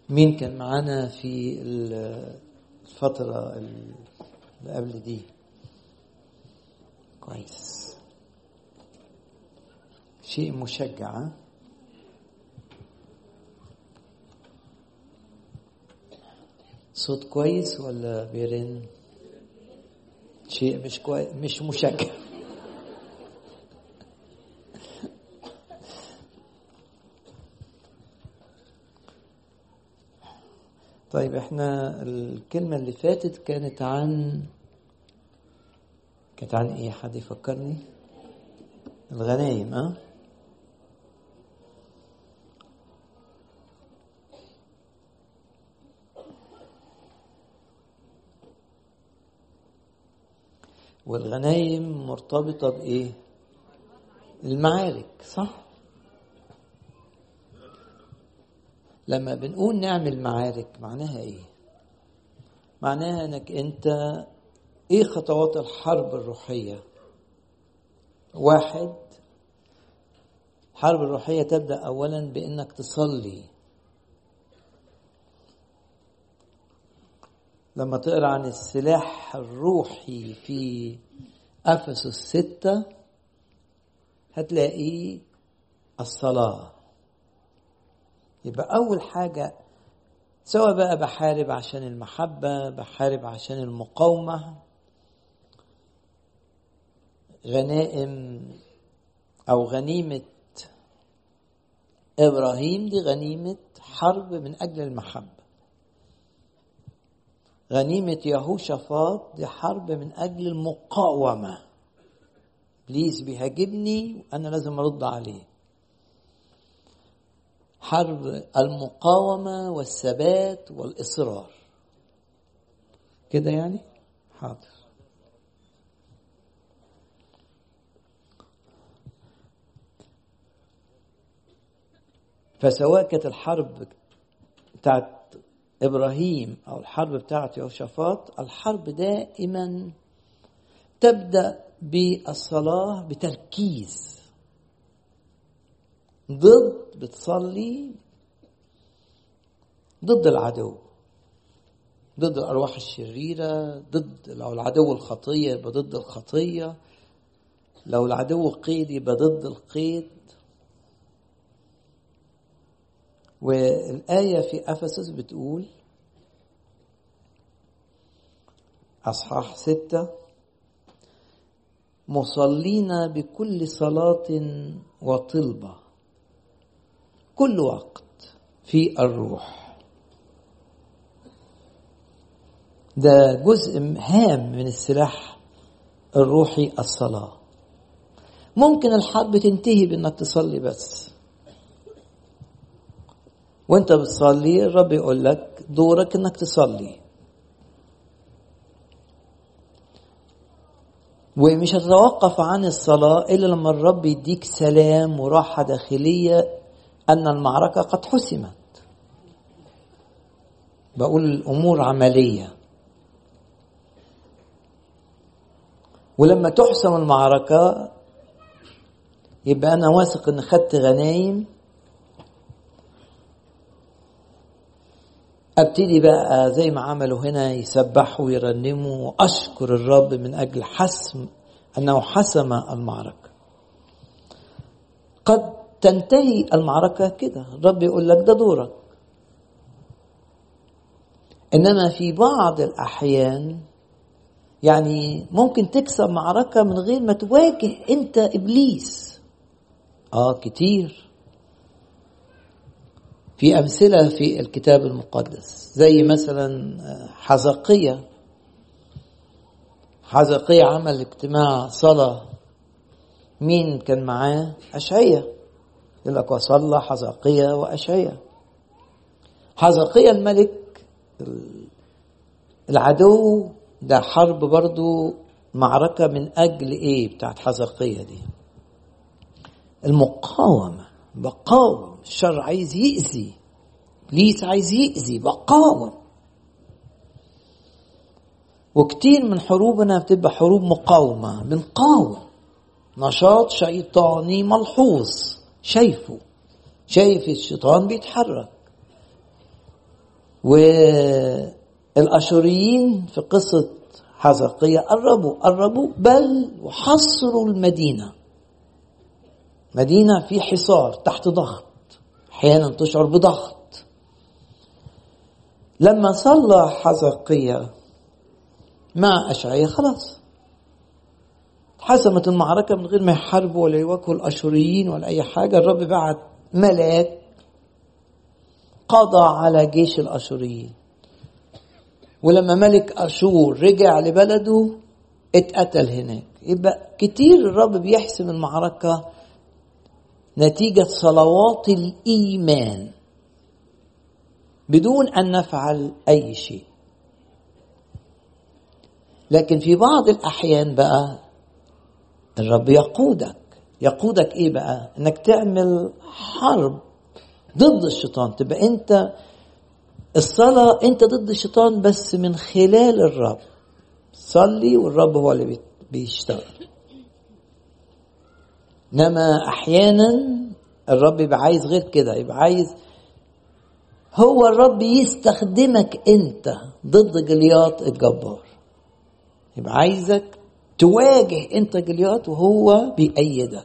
مين كان معانا في الفترة اللي قبل دي كويس شيء مشجع ها؟ صوت كويس ولا بيرن شيء مش كويس مش مشجع طيب احنا الكلمة اللي فاتت كانت عن كانت عن ايه حد يفكرني الغنايم اه والغنايم مرتبطة بإيه؟ المعارك صح؟ لما بنقول نعمل معارك معناها إيه؟ معناها إنك أنت إيه خطوات الحرب الروحية؟ واحد الحرب الروحية تبدأ أولا بإنك تصلي لما تقرا عن السلاح الروحي في افسس ستة هتلاقي الصلاة يبقى أول حاجة سواء بقى بحارب عشان المحبة بحارب عشان المقاومة غنائم أو غنيمة إبراهيم دي غنيمة حرب من أجل المحبة غنيمة يهوشافاط دي حرب من أجل المقاومة إبليس بيهاجمني وأنا لازم أرد عليه حرب المقاومة والثبات والإصرار كده يعني حاضر فسواء كانت الحرب بتاعت ابراهيم او الحرب بتاعت يهوشافاط الحرب دائما تبدا بالصلاه بتركيز ضد بتصلي ضد العدو ضد الارواح الشريره ضد لو العدو الخطيه يبقى ضد الخطيه لو العدو قيد يبقى ضد القيد والآية في أفسس بتقول أصحاح ستة مصلين بكل صلاة وطلبة كل وقت في الروح ده جزء هام من السلاح الروحي الصلاة ممكن الحرب تنتهي بانك تصلي بس وانت بتصلي الرب يقول لك دورك انك تصلي ومش هتتوقف عن الصلاة إلا لما الرب يديك سلام وراحة داخلية أن المعركة قد حسمت بقول الأمور عملية ولما تحسم المعركة يبقى أنا واثق إن خدت غنايم ابتدي بقى زي ما عملوا هنا يسبحوا ويرنموا واشكر الرب من اجل حسم انه حسم المعركه قد تنتهي المعركه كده الرب يقول لك ده دورك انما في بعض الاحيان يعني ممكن تكسب معركه من غير ما تواجه انت ابليس اه كتير في أمثلة في الكتاب المقدس زي مثلا حزقية حزقية عمل اجتماع صلاة مين كان معاه أشعية يقول لك وصلى حزقية وأشعية حزقية الملك العدو ده حرب برضو معركة من أجل إيه بتاعت حزقية دي المقاومة بقاوم الشر عايز يأذي إبليس عايز يأذي بقاوم وكتير من حروبنا بتبقى حروب مقاومة بنقاوم نشاط شيطاني ملحوظ شايفه شايف الشيطان بيتحرك والأشوريين في قصة حزقية قربوا قربوا بل وحصروا المدينة مدينة في حصار تحت ضغط أحيانا تشعر بضغط لما صلى حزقية مع أشعية خلاص حسمت المعركة من غير ما يحاربوا ولا يواجهوا الأشوريين ولا أي حاجة الرب بعت ملاك قضى على جيش الأشوريين ولما ملك أشور رجع لبلده اتقتل هناك يبقى كتير الرب بيحسم المعركة نتيجة صلوات الإيمان بدون أن نفعل أي شيء لكن في بعض الأحيان بقى الرب يقودك يقودك إيه بقى إنك تعمل حرب ضد الشيطان تبقى أنت الصلاة أنت ضد الشيطان بس من خلال الرب صلي والرب هو اللي بيشتغل انما احيانا الرب يبقى عايز غير كده يبقى عايز هو الرب يستخدمك انت ضد جلياط الجبار يبقى عايزك تواجه انت جلياط وهو بيأيدك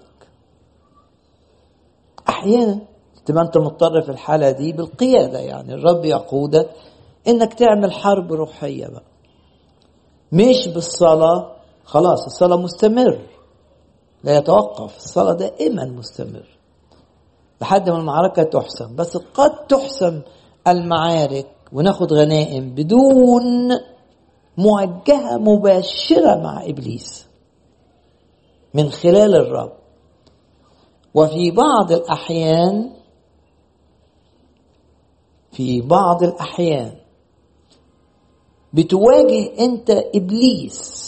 احيانا تبقى انت مضطر في الحاله دي بالقياده يعني الرب يقودك انك تعمل حرب روحيه بقى مش بالصلاه خلاص الصلاه مستمر لا يتوقف الصلاة دائما مستمر لحد ما المعركة تحسم بس قد تحسم المعارك وناخد غنائم بدون موجهة مباشرة مع إبليس من خلال الرب وفي بعض الأحيان في بعض الأحيان بتواجه أنت إبليس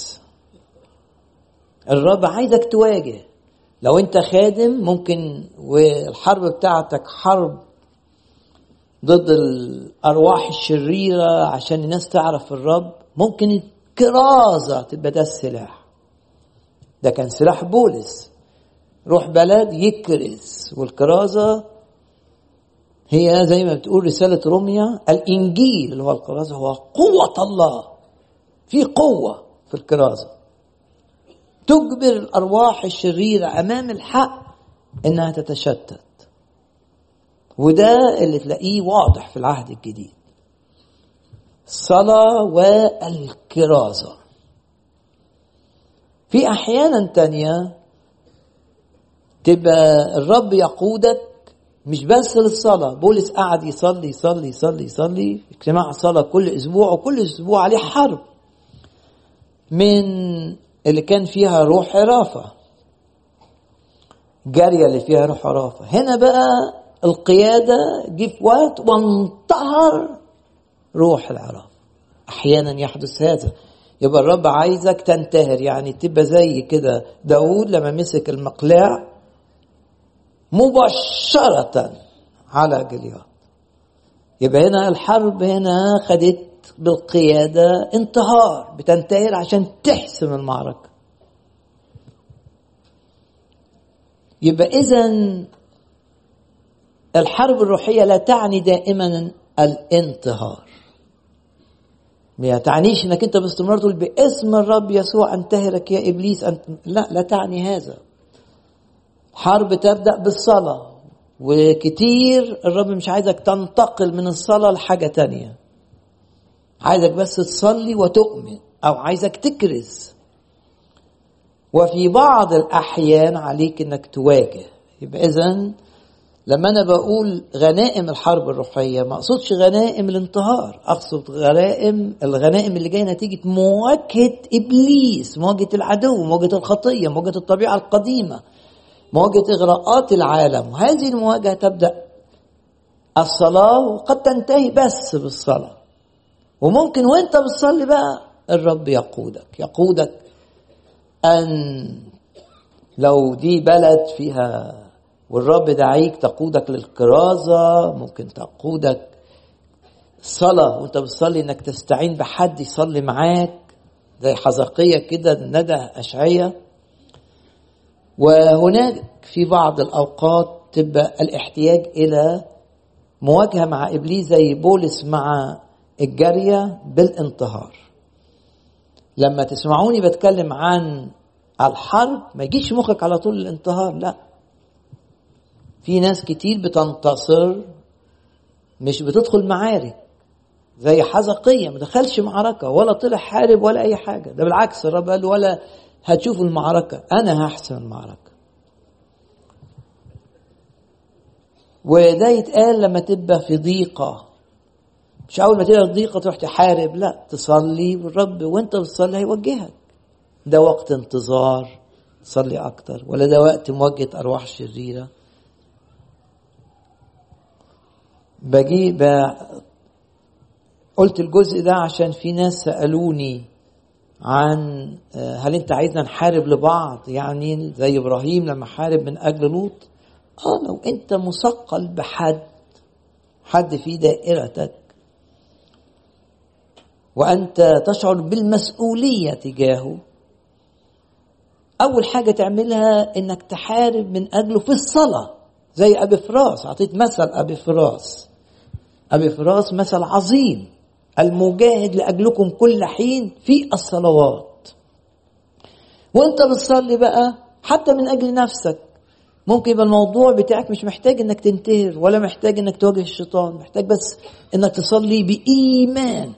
الرب عايزك تواجه لو انت خادم ممكن والحرب بتاعتك حرب ضد الارواح الشريره عشان الناس تعرف الرب ممكن الكرازه تبقى ده السلاح ده كان سلاح بولس روح بلد يكرز والكرازه هي زي ما بتقول رساله روميا الانجيل اللي هو الكرازه هو قوه الله في قوه في الكرازه تجبر الارواح الشريره امام الحق انها تتشتت وده اللي تلاقيه واضح في العهد الجديد الصلاه والكرازه في احيانا تانية تبقى الرب يقودك مش بس للصلاة بولس قعد يصلي يصلي يصلي يصلي اجتماع صلاة كل أسبوع وكل أسبوع عليه حرب من اللي كان فيها روح حرافة جارية اللي فيها روح حرافة هنا بقى القيادة جه في وقت وانتهر روح العرافة أحيانا يحدث هذا يبقى الرب عايزك تنتهر يعني تبقى زي كده داود لما مسك المقلاع مباشرة على جليات يبقى هنا الحرب هنا خدت بالقيادة انتهار بتنتهر عشان تحسم المعركة يبقى إذا الحرب الروحية لا تعني دائما الانتهار ما تعنيش انك انت باستمرار تقول باسم الرب يسوع انتهرك يا ابليس أنت لا لا تعني هذا حرب تبدا بالصلاه وكتير الرب مش عايزك تنتقل من الصلاه لحاجه تانية عايزك بس تصلي وتؤمن او عايزك تكرز وفي بعض الاحيان عليك انك تواجه يبقى اذا لما انا بقول غنائم الحرب الروحيه ما اقصدش غنائم الانتهار اقصد غنائم الغنائم اللي جايه نتيجه مواجهه ابليس مواجهه العدو مواجهه الخطيه مواجهه الطبيعه القديمه مواجهه اغراءات العالم وهذه المواجهه تبدا الصلاه وقد تنتهي بس بالصلاه وممكن وانت بتصلي بقى الرب يقودك يقودك ان لو دي بلد فيها والرب دعيك تقودك للكرازة ممكن تقودك الصلاة وانت بتصلي انك تستعين بحد يصلي معاك زي حزقية كده ندى أشعية وهناك في بعض الأوقات تبقى الاحتياج إلى مواجهة مع إبليس زي بولس مع الجارية بالانتهار لما تسمعوني بتكلم عن الحرب ما يجيش مخك على طول الانتهار لا في ناس كتير بتنتصر مش بتدخل معارك زي حزقية ما دخلش معركة ولا طلع حارب ولا أي حاجة ده بالعكس الرب قال ولا هتشوفوا المعركة أنا هحسن المعركة وده يتقال لما تبقى في ضيقة مش أول ما تبقى في ضيقة تروح تحارب لا تصلي والرب وأنت بتصلي هيوجهك ده وقت انتظار تصلي أكتر ولا ده وقت مواجهة أرواح شريرة بجي قلت الجزء ده عشان في ناس سألوني عن هل انت عايزنا نحارب لبعض يعني زي ابراهيم لما حارب من اجل لوط اه لو انت مثقل بحد حد في دائرتك وانت تشعر بالمسؤوليه تجاهه اول حاجه تعملها انك تحارب من اجله في الصلاه زي ابي فراس اعطيت مثل ابي فراس ابي فراس مثل عظيم المجاهد لاجلكم كل حين في الصلوات وانت بتصلي بقى حتى من اجل نفسك ممكن يبقى الموضوع بتاعك مش محتاج انك تنتهر ولا محتاج انك تواجه الشيطان محتاج بس انك تصلي بايمان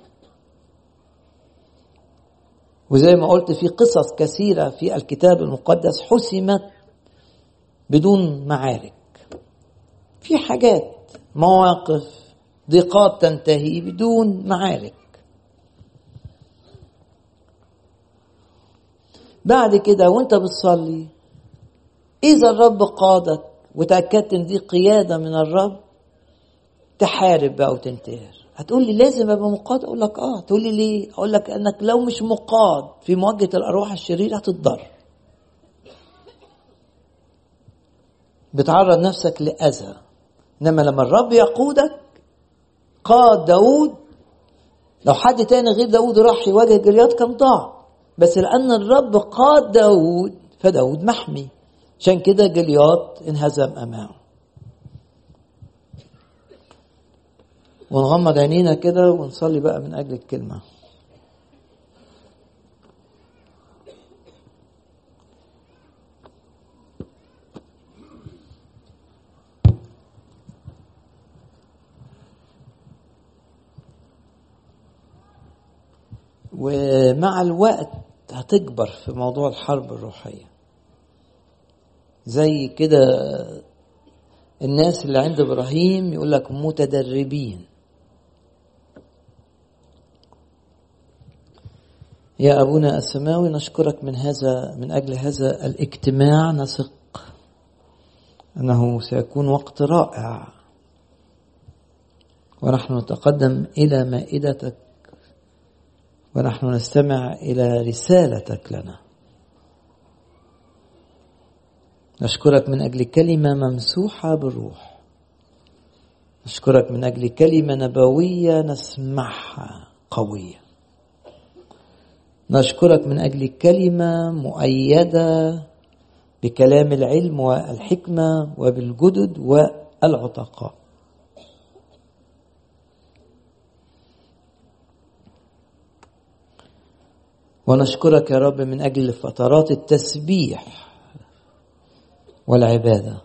وزي ما قلت في قصص كثيره في الكتاب المقدس حسمت بدون معارك في حاجات مواقف ضيقات تنتهي بدون معارك بعد كده وانت بتصلي اذا الرب قادك وتاكدت ان دي قياده من الرب تحارب بقى وتنتهر هتقول لي لازم ابقى مقاد اقول لك اه تقول لي ليه اقول لك انك لو مش مقاد في مواجهه الارواح الشريره هتتضر بتعرض نفسك لاذى انما لما الرب يقودك قاد داود لو حد تاني غير داود راح يواجه جليات كان ضاع بس لأن الرب قاد داود فداود محمي عشان كده جليات انهزم أمامه ونغمض عينينا كده ونصلي بقى من أجل الكلمة ومع الوقت هتكبر في موضوع الحرب الروحية زي كده الناس اللي عند إبراهيم يقول لك متدربين يا أبونا السماوي نشكرك من هذا من أجل هذا الاجتماع نثق أنه سيكون وقت رائع ونحن نتقدم إلى مائدتك ونحن نستمع الى رسالتك لنا نشكرك من اجل كلمه ممسوحه بالروح نشكرك من اجل كلمه نبويه نسمعها قويه نشكرك من اجل كلمه مؤيده بكلام العلم والحكمه وبالجدد والعتقاء ونشكرك يا رب من اجل فترات التسبيح والعباده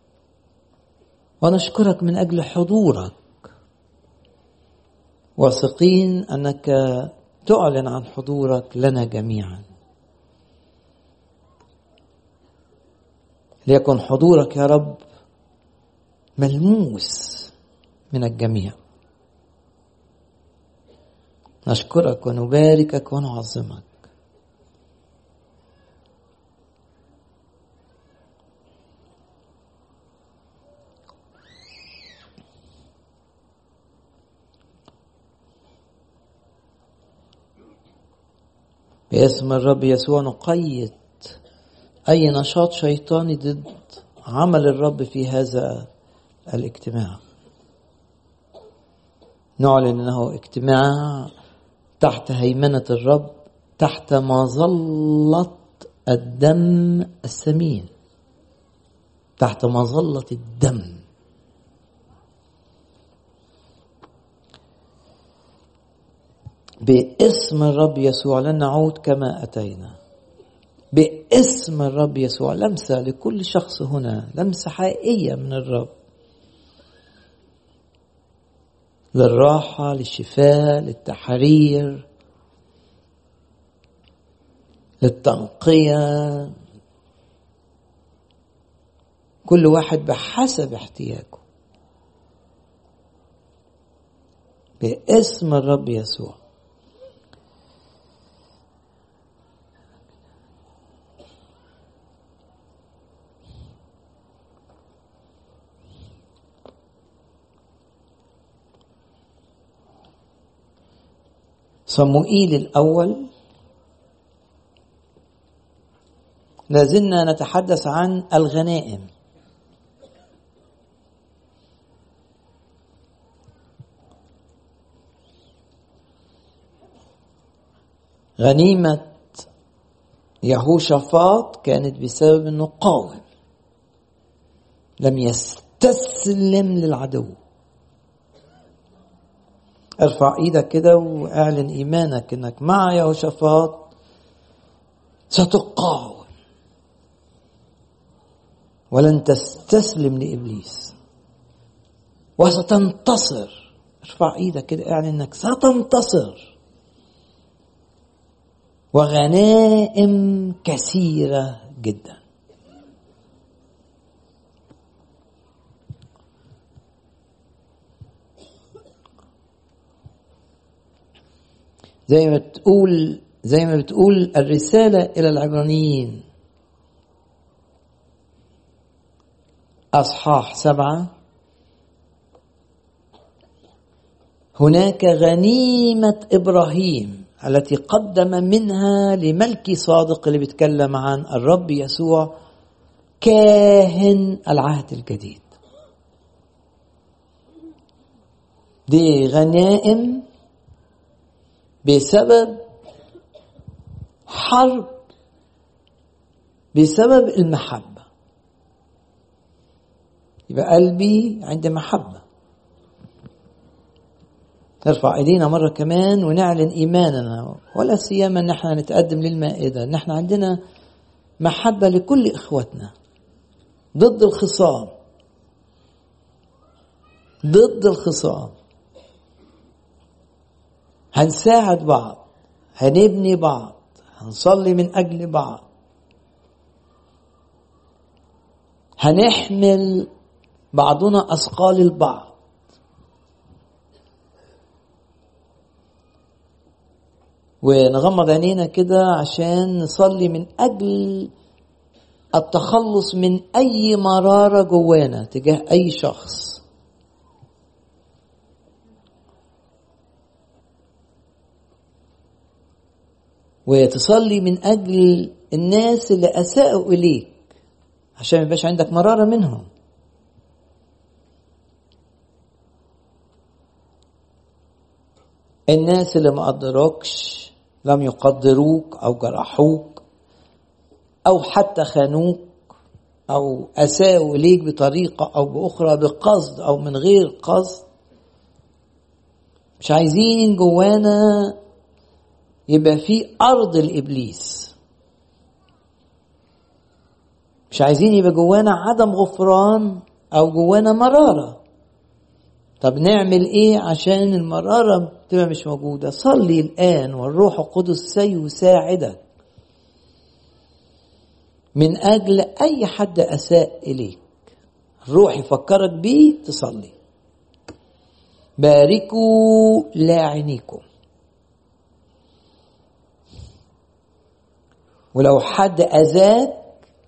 ونشكرك من اجل حضورك واثقين انك تعلن عن حضورك لنا جميعا ليكن حضورك يا رب ملموس من الجميع نشكرك ونباركك ونعظمك باسم الرب يسوع نقيد أي نشاط شيطاني ضد عمل الرب في هذا الاجتماع نعلن أنه اجتماع تحت هيمنة الرب تحت مظلة الدم الثمين تحت مظلة الدم باسم الرب يسوع لن نعود كما أتينا باسم الرب يسوع لمسة لكل شخص هنا لمسة حقيقية من الرب للراحة للشفاء للتحرير للتنقية كل واحد بحسب احتياجه باسم الرب يسوع صموئيل الأول لازلنا نتحدث عن الغنائم غنيمة يهوشافاط كانت بسبب انه قاوم لم يستسلم للعدو ارفع ايدك كده واعلن ايمانك انك مع يهوشافاط ستقاوم ولن تستسلم لابليس وستنتصر ارفع ايدك كده اعلن انك ستنتصر وغنائم كثيره جدا زي ما بتقول زي ما بتقول الرسالة إلى العبرانيين أصحاح سبعة هناك غنيمة إبراهيم التي قدم منها لملكي صادق اللي بيتكلم عن الرب يسوع كاهن العهد الجديد دي غنائم بسبب حرب بسبب المحبة يبقى قلبي عند محبة نرفع ايدينا مرة كمان ونعلن ايماننا ولا سيما ان احنا نتقدم للمائدة ان احنا عندنا محبة لكل اخواتنا ضد الخصام ضد الخصام هنساعد بعض هنبني بعض هنصلي من اجل بعض هنحمل بعضنا اثقال البعض ونغمض عينينا كده عشان نصلي من اجل التخلص من اي مراره جوانا تجاه اي شخص وتصلي من اجل الناس اللي اساءوا اليك عشان ما يبقاش عندك مراره منهم الناس اللي ما قدروكش لم يقدروك او جرحوك او حتى خانوك او اساءوا اليك بطريقه او باخرى بقصد او من غير قصد مش عايزين جوانا يبقى في ارض الابليس مش عايزين يبقى جوانا عدم غفران او جوانا مراره طب نعمل ايه عشان المراره تبقى مش موجوده صلي الان والروح القدس سيساعدك من اجل اي حد اساء اليك الروح يفكرك بيه تصلي باركوا لاعنيكم ولو حد اذاك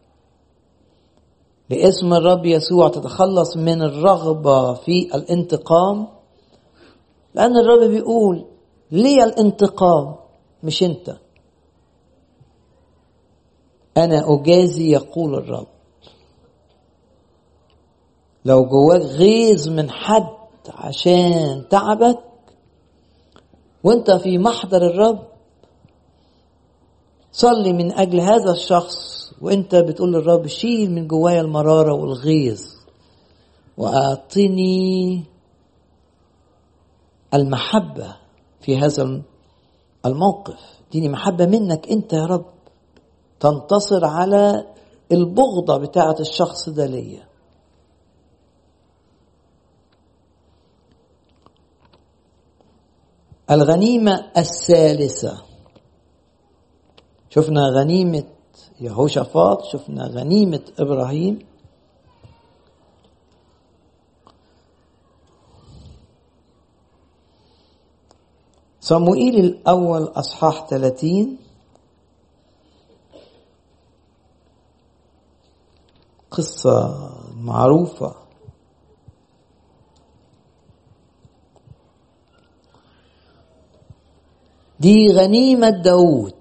باسم الرب يسوع تتخلص من الرغبة في الانتقام لأن الرب بيقول لي الانتقام مش أنت أنا أجازي يقول الرب لو جواك غيظ من حد عشان تعبك وانت في محضر الرب صلي من أجل هذا الشخص وانت بتقول للرب شيل من جوايا المرارة والغيظ وأعطني المحبة في هذا الموقف اديني محبة منك انت يا رب تنتصر على البغضة بتاعة الشخص ده ليا الغنيمة الثالثة شفنا غنيمة يهوشافاط شفنا غنيمة إبراهيم صموئيل الأول أصحاح 30 قصة معروفة دي غنيمة داود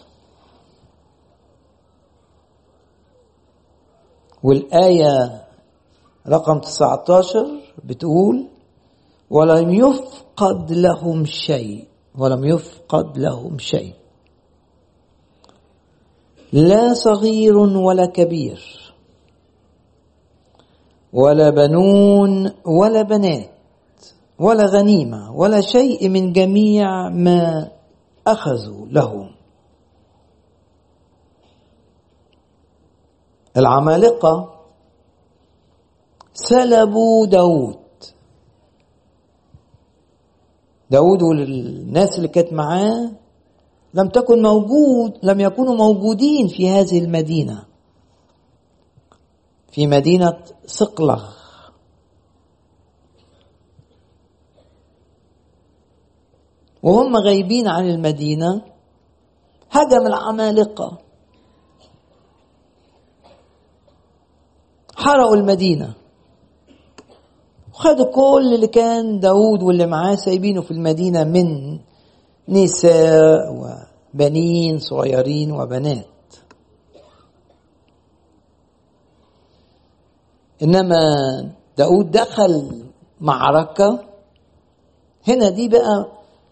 والآية رقم 19 بتقول ولم يفقد لهم شيء ولم يفقد لهم شيء لا صغير ولا كبير ولا بنون ولا بنات ولا غنيمة ولا شيء من جميع ما أخذوا لهم العمالقة سلبوا داود داود والناس اللي كانت معاه لم تكن موجود لم يكونوا موجودين في هذه المدينة في مدينة صقلغ وهم غايبين عن المدينة هجم العمالقة حرقوا المدينة خدوا كل اللي كان داود واللي معاه سايبينه في المدينة من نساء وبنين صغيرين وبنات إنما داود دخل معركة هنا دي بقى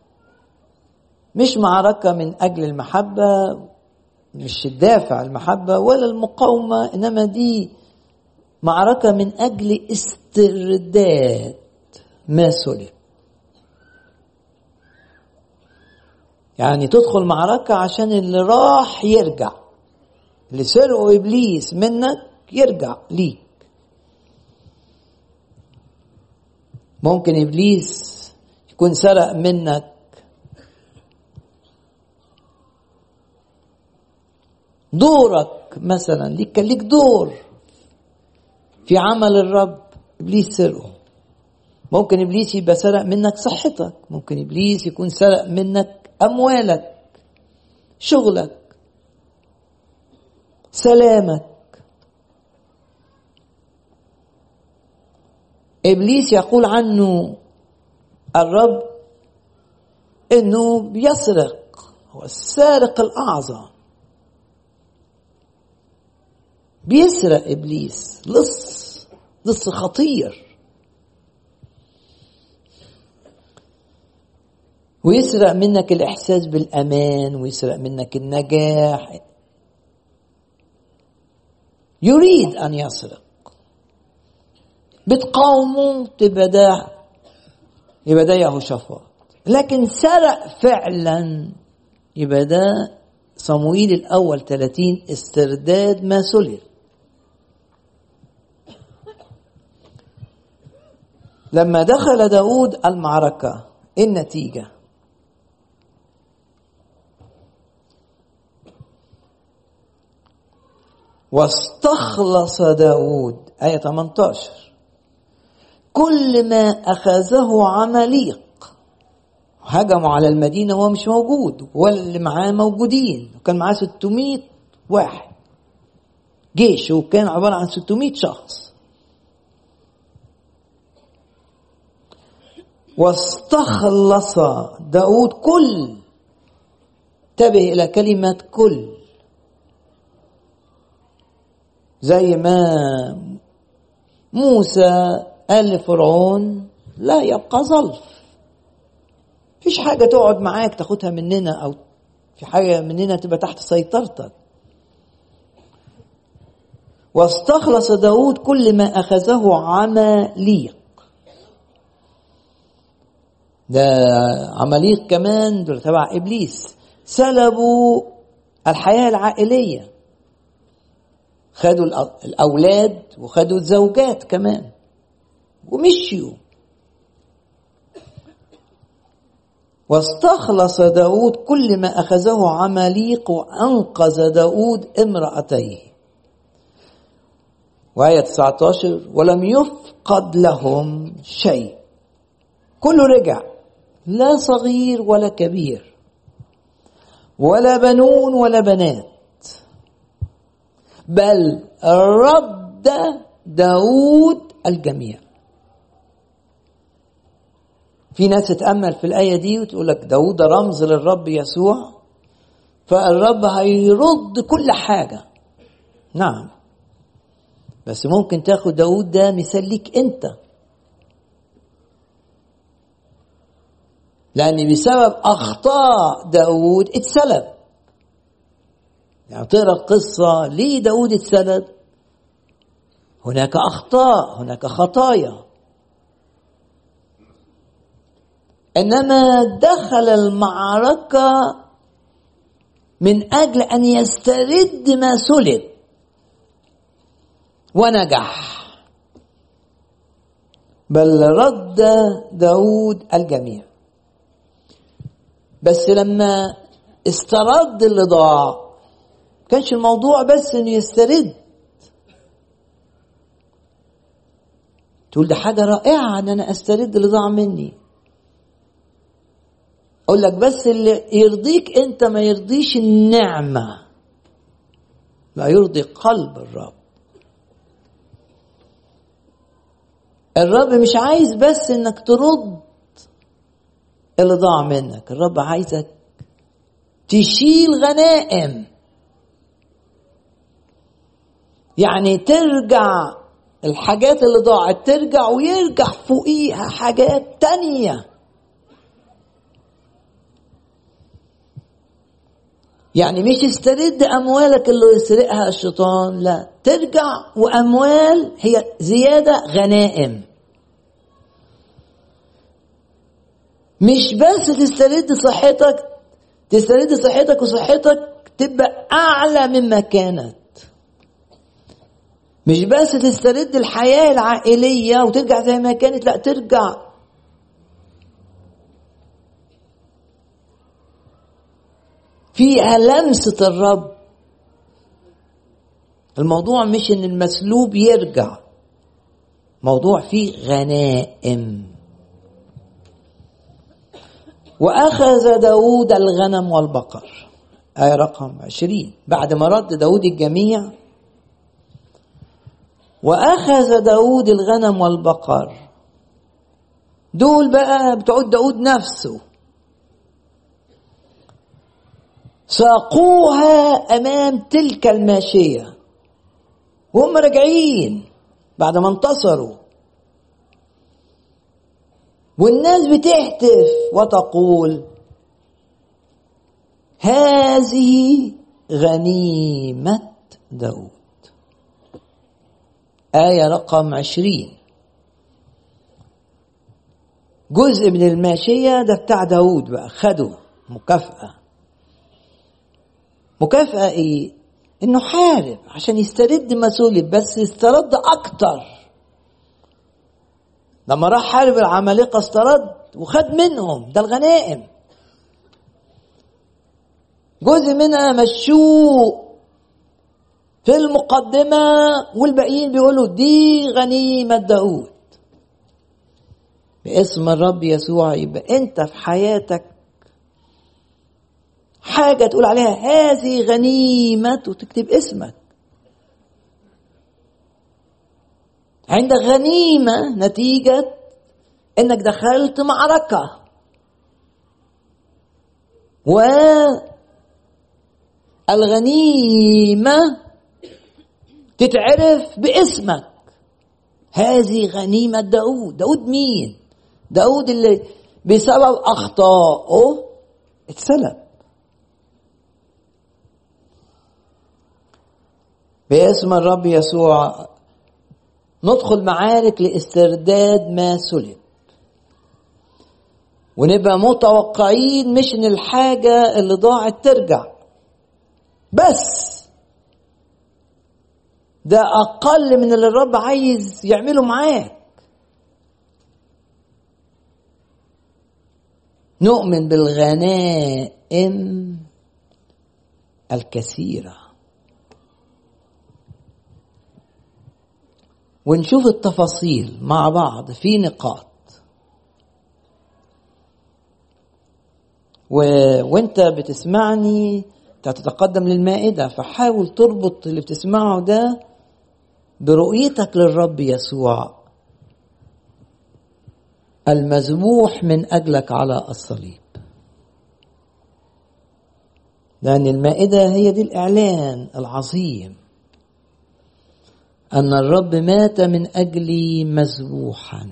مش معركة من أجل المحبة مش الدافع المحبة ولا المقاومة إنما دي معركة من أجل استرداد ما سلب يعني تدخل معركة عشان اللي راح يرجع اللي سرقه إبليس منك يرجع ليك ممكن إبليس يكون سرق منك دورك مثلا ليك كان ليك دور في عمل الرب ابليس سرقه ممكن ابليس يبقى سرق منك صحتك ممكن ابليس يكون سرق منك اموالك شغلك سلامك ابليس يقول عنه الرب انه بيسرق هو السارق الاعظم بيسرق ابليس لص لص خطير ويسرق منك الاحساس بالامان ويسرق منك النجاح يريد ان يسرق بتقاومه تبقى ده يبقى ده يهوشافاط لكن سرق فعلا يبقى ده صموئيل الاول 30 استرداد ما سلب لما دخل داود المعركة النتيجة واستخلص داود آية 18 كل ما أخذه عمليق هجموا على المدينة وهو مش موجود واللي معاه موجودين وكان معاه 600 واحد جيش وكان عبارة عن 600 شخص واستخلص داود كل انتبه إلى كلمة كل زي ما موسى قال لفرعون لا يبقى ظلف فيش حاجة تقعد معاك تاخدها مننا أو في حاجة مننا تبقى تحت سيطرتك واستخلص داود كل ما أخذه عماليق ده عماليق كمان دول تبع ابليس سلبوا الحياه العائليه خدوا الاولاد وخدوا الزوجات كمان ومشيوا واستخلص داود كل ما أخذه عماليق وأنقذ داود امرأتيه وآية 19 ولم يفقد لهم شيء كله رجع لا صغير ولا كبير ولا بنون ولا بنات بل رد داود الجميع في ناس تتأمل في الآية دي وتقول لك داود رمز للرب يسوع فالرب هيرد كل حاجة نعم بس ممكن تاخد داود ده مثال ليك انت لأن بسبب أخطاء داود اتسلب يعني تقرا القصة ليه داود اتسلب هناك أخطاء هناك خطايا انما دخل المعركه من اجل ان يسترد ما سلب ونجح بل رد داود الجميع بس لما استرد اللي ضاع كانش الموضوع بس انه يسترد تقول ده حاجه رائعه ان انا استرد اللي ضاع مني اقول لك بس اللي يرضيك انت ما يرضيش النعمه لا يرضي قلب الرب الرب مش عايز بس انك ترد اللي ضاع منك الرب عايزك تشيل غنائم يعني ترجع الحاجات اللي ضاعت ترجع ويرجع فوقيها حاجات تانيه يعني مش تسترد اموالك اللي يسرقها الشيطان لا ترجع واموال هي زياده غنائم مش بس تسترد صحتك تسترد صحتك وصحتك تبقى اعلى مما كانت مش بس تسترد الحياه العائليه وترجع زي ما كانت لا ترجع فيها لمسة الرب الموضوع مش ان المسلوب يرجع موضوع فيه غنائم وأخذ داود الغنم والبقر آية رقم عشرين بعد ما رد داود الجميع وأخذ داود الغنم والبقر دول بقى بتوع داود نفسه ساقوها امام تلك الماشيه وهم راجعين بعد ما انتصروا والناس بتهتف وتقول هذه غنيمة داود آية رقم عشرين جزء من الماشية ده بتاع داود بقى خده مكافأة مكافأة ايه؟ انه حارب عشان يسترد ما سلب بس استرد اكتر لما راح حارب العمالقة استرد وخد منهم ده الغنائم جزء منها مشوه في المقدمة والباقيين بيقولوا دي غنيمة داود باسم الرب يسوع يبقى انت في حياتك حاجة تقول عليها هذه غنيمة وتكتب اسمك عندك غنيمة نتيجة انك دخلت معركة والغنيمة تتعرف باسمك هذه غنيمة داود داود مين داود اللي بسبب أخطائه اتسلب باسم الرب يسوع ندخل معارك لاسترداد ما سلب ونبقى متوقعين مش ان الحاجة اللي ضاعت ترجع بس ده اقل من اللي الرب عايز يعمله معاك نؤمن بالغنائم الكثيره ونشوف التفاصيل مع بعض في نقاط و... وانت بتسمعني تتقدم للمائدة فحاول تربط اللي بتسمعه ده برؤيتك للرب يسوع المذبوح من أجلك على الصليب لأن المائدة هي دي الإعلان العظيم أن الرب مات من أجلي مذبوحا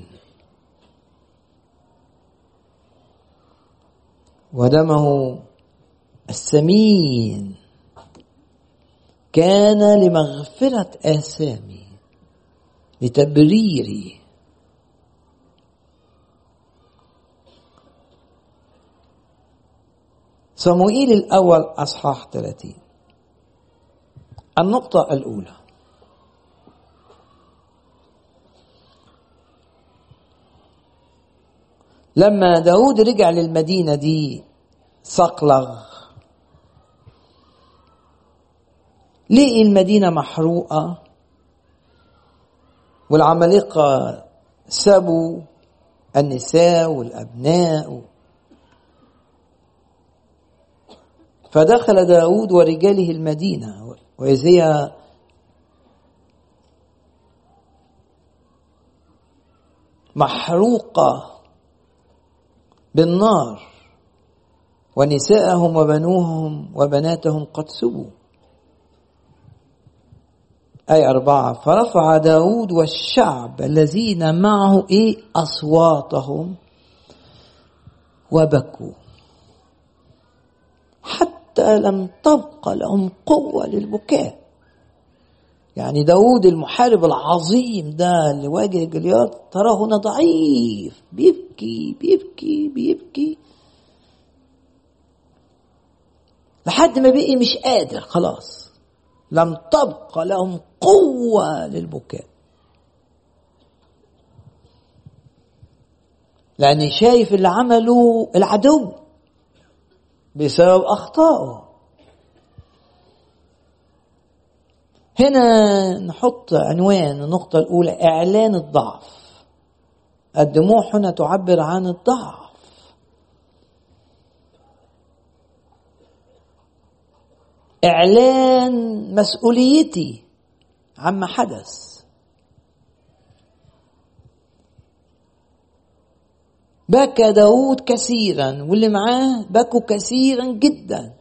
ودمه الثمين كان لمغفرة آثامي لتبريري صموئيل الأول أصحاح 30 النقطة الأولى لما داود رجع للمدينة دي صقلغ لقي المدينة محروقة والعمالقة سابوا النساء والأبناء فدخل داود ورجاله المدينة وإذ هي محروقة بالنار ونساءهم وبنوهم وبناتهم قد سبوا أي أربعة فرفع داود والشعب الذين معه إيه أصواتهم وبكوا حتى لم تبق لهم قوة للبكاء يعني داود المحارب العظيم ده اللي واجه جليات تراه هنا ضعيف بيبكي بيبكي بيبكي لحد ما بقي مش قادر خلاص لم تبق لهم قوة للبكاء لأن شايف اللي عمله العدو بسبب أخطائه هنا نحط عنوان النقطة الأولى إعلان الضعف الدموع هنا تعبر عن الضعف إعلان مسؤوليتي عما حدث بكى داود كثيرا واللي معاه بكوا كثيرا جدا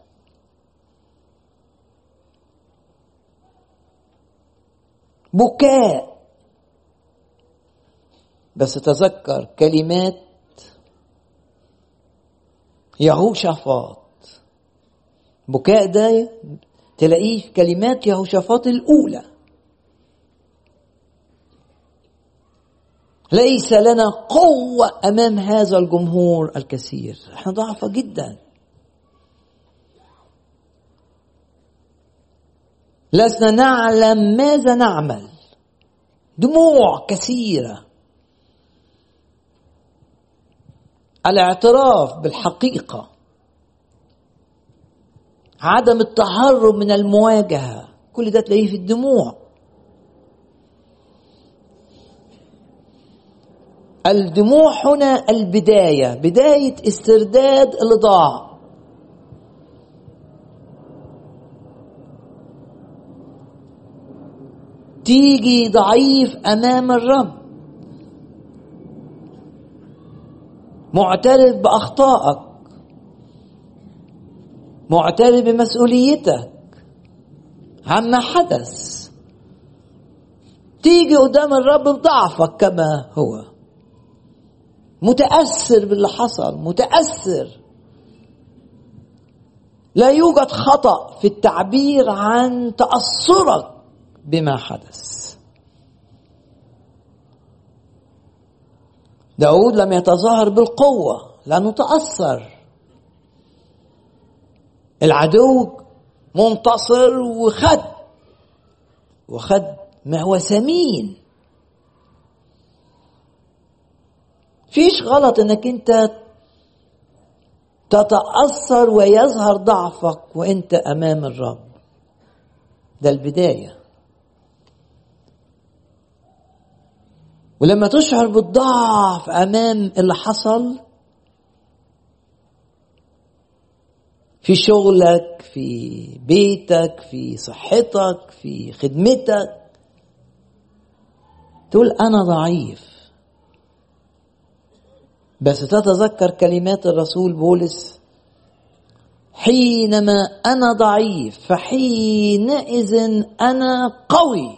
بكاء بس تذكر كلمات يهوشافاط بكاء ده تلاقيه في كلمات يهوشافاط الأولى ليس لنا قوة أمام هذا الجمهور الكثير احنا ضعفة جدا لسنا نعلم ماذا نعمل دموع كثيرة الاعتراف بالحقيقة عدم التهرب من المواجهة كل ده تلاقيه في الدموع الدموع هنا البداية بداية استرداد اللي ضاع تيجي ضعيف امام الرب معترف باخطائك معترف بمسؤوليتك عما حدث تيجي قدام الرب بضعفك كما هو متاثر باللي حصل متاثر لا يوجد خطا في التعبير عن تاثرك بما حدث داود لم يتظاهر بالقوة لأنه تأثر العدو منتصر وخد وخد ما هو ثمين فيش غلط انك انت تتأثر ويظهر ضعفك وانت امام الرب ده البداية ولما تشعر بالضعف امام اللي حصل في شغلك في بيتك في صحتك في خدمتك تقول انا ضعيف بس تتذكر كلمات الرسول بولس حينما انا ضعيف فحينئذ انا قوي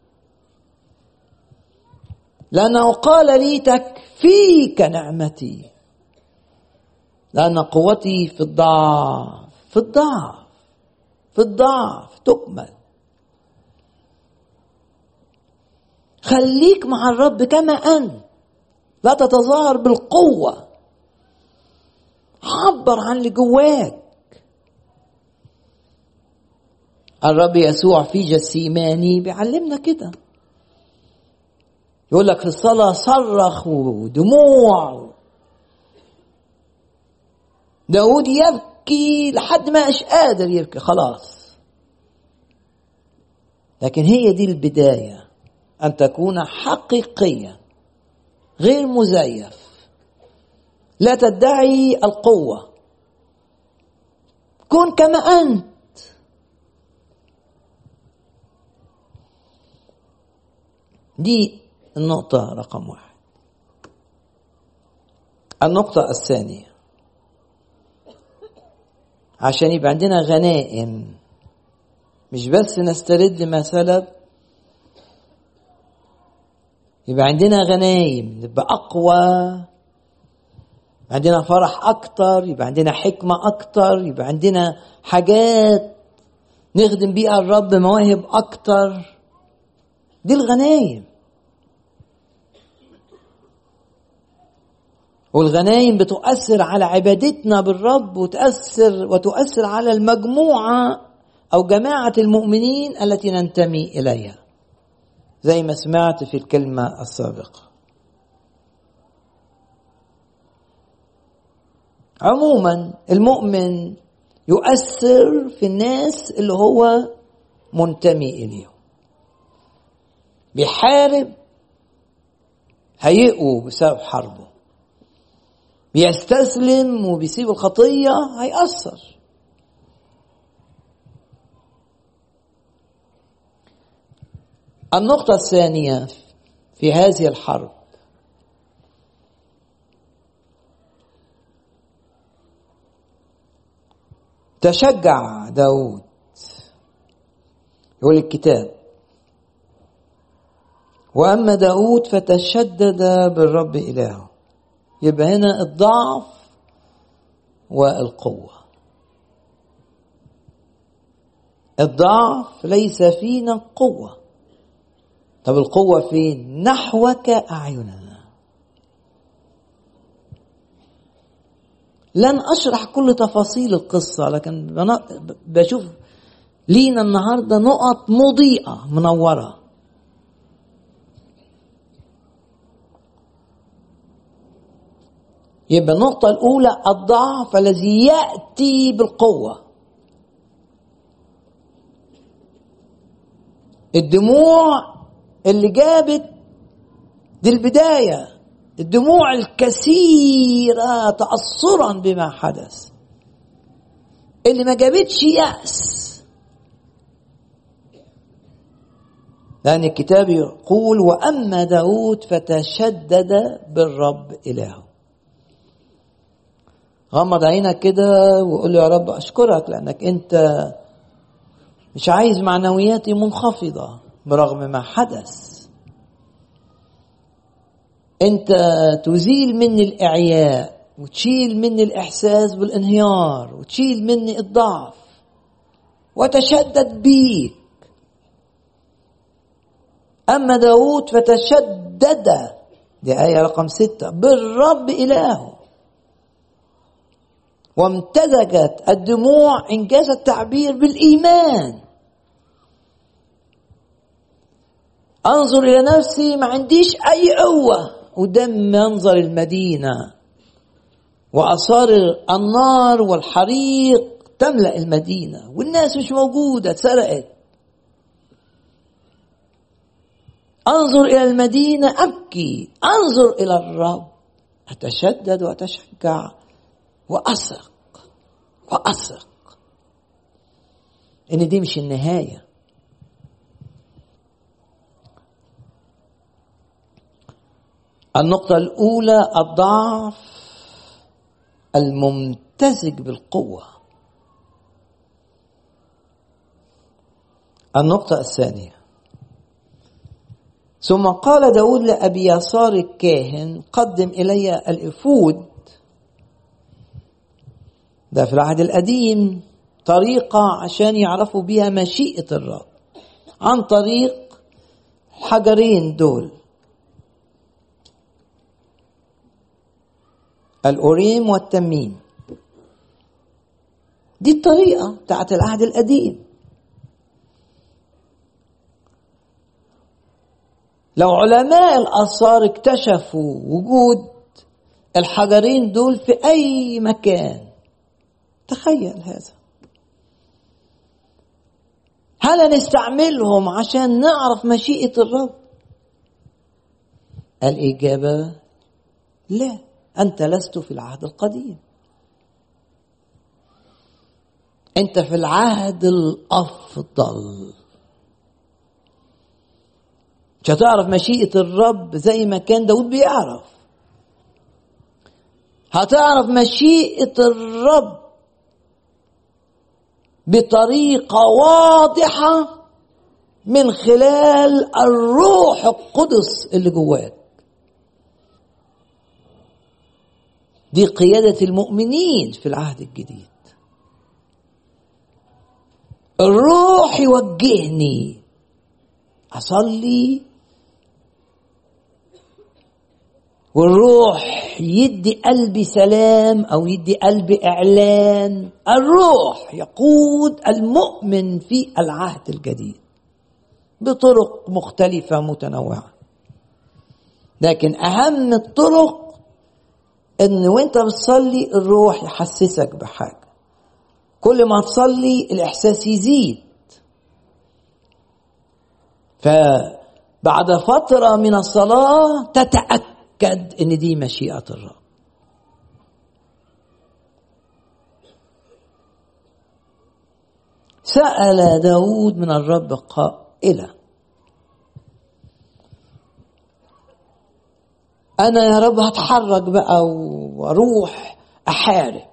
لانه قال لي تكفيك نعمتي لان قوتي في الضعف في الضعف في الضعف تكمل خليك مع الرب كما انت لا تتظاهر بالقوة عبر عن اللي جواك الرب يسوع في جسيماني بيعلمنا كده يقول لك في الصلاة صرخ ودموع داود يبكي لحد ما مش قادر يبكي خلاص لكن هي دي البداية أن تكون حقيقيا غير مزيف لا تدعي القوة كن كما أنت دي النقطة رقم واحد النقطة الثانية عشان يبقى عندنا غنائم مش بس نسترد ما سلب يبقى عندنا غنايم نبقى أقوى عندنا فرح أكتر يبقى عندنا حكمة أكتر يبقى عندنا حاجات نخدم بيها الرب مواهب أكتر دي الغنايم والغنايم بتؤثر على عبادتنا بالرب وتأثر وتؤثر على المجموعة أو جماعة المؤمنين التي ننتمي إليها زي ما سمعت في الكلمة السابقة عموما المؤمن يؤثر في الناس اللي هو منتمي إليهم بيحارب هيقوا بسبب حربه بيستسلم وبيسيب الخطية هيأثر النقطة الثانية في هذه الحرب تشجع داود يقول الكتاب وأما داود فتشدد بالرب إلهه يبقى هنا الضعف والقوة الضعف ليس فينا قوة طب القوة فين نحوك أعيننا لن أشرح كل تفاصيل القصة لكن بشوف لينا النهاردة نقط مضيئة منورة يبقى النقطة الأولى الضعف الذي يأتي بالقوة الدموع اللي جابت دي البداية الدموع الكثيرة تأثرا بما حدث اللي ما جابتش يأس لأن الكتاب يقول وأما داود فتشدد بالرب إلهه غمض عينك كده وقول له يا رب أشكرك لأنك أنت مش عايز معنوياتي منخفضة برغم ما حدث أنت تزيل مني الإعياء وتشيل مني الإحساس بالانهيار وتشيل مني الضعف وتشدد بيك أما داود فتشدد دي آية رقم ستة بالرب إلهه وامتزجت الدموع انجاز التعبير بالايمان انظر الى نفسي ما عنديش اي قوه قدام منظر المدينه واثار النار والحريق تملا المدينه والناس مش موجوده اتسرقت انظر الى المدينه ابكي انظر الى الرب اتشدد واتشجع واثق واثق ان دي مش النهايه النقطه الاولى الضعف الممتزج بالقوه النقطه الثانيه ثم قال داود لأبي يسار الكاهن قدم إلي الإفود ده في العهد القديم طريقة عشان يعرفوا بيها مشيئة الرب عن طريق الحجرين دول الأوريم والتميم دي الطريقة بتاعت العهد القديم لو علماء الآثار اكتشفوا وجود الحجرين دول في أي مكان تخيل هذا هل نستعملهم عشان نعرف مشيئة الرب الإجابة لا أنت لست في العهد القديم أنت في العهد الأفضل مش هتعرف مشيئة الرب زي ما كان داود بيعرف هتعرف مشيئة الرب بطريقة واضحة من خلال الروح القدس اللي جواك دي قيادة المؤمنين في العهد الجديد الروح يوجهني أصلي والروح يدي قلبي سلام او يدي قلبي اعلان الروح يقود المؤمن في العهد الجديد بطرق مختلفه متنوعه لكن اهم الطرق ان وانت بتصلي الروح يحسسك بحاجه كل ما تصلي الاحساس يزيد فبعد فتره من الصلاه تتاكد تأكد ان دي مشيئة الرب سأل داود من الرب قائلا أنا يا رب هتحرك بقى وأروح أحارب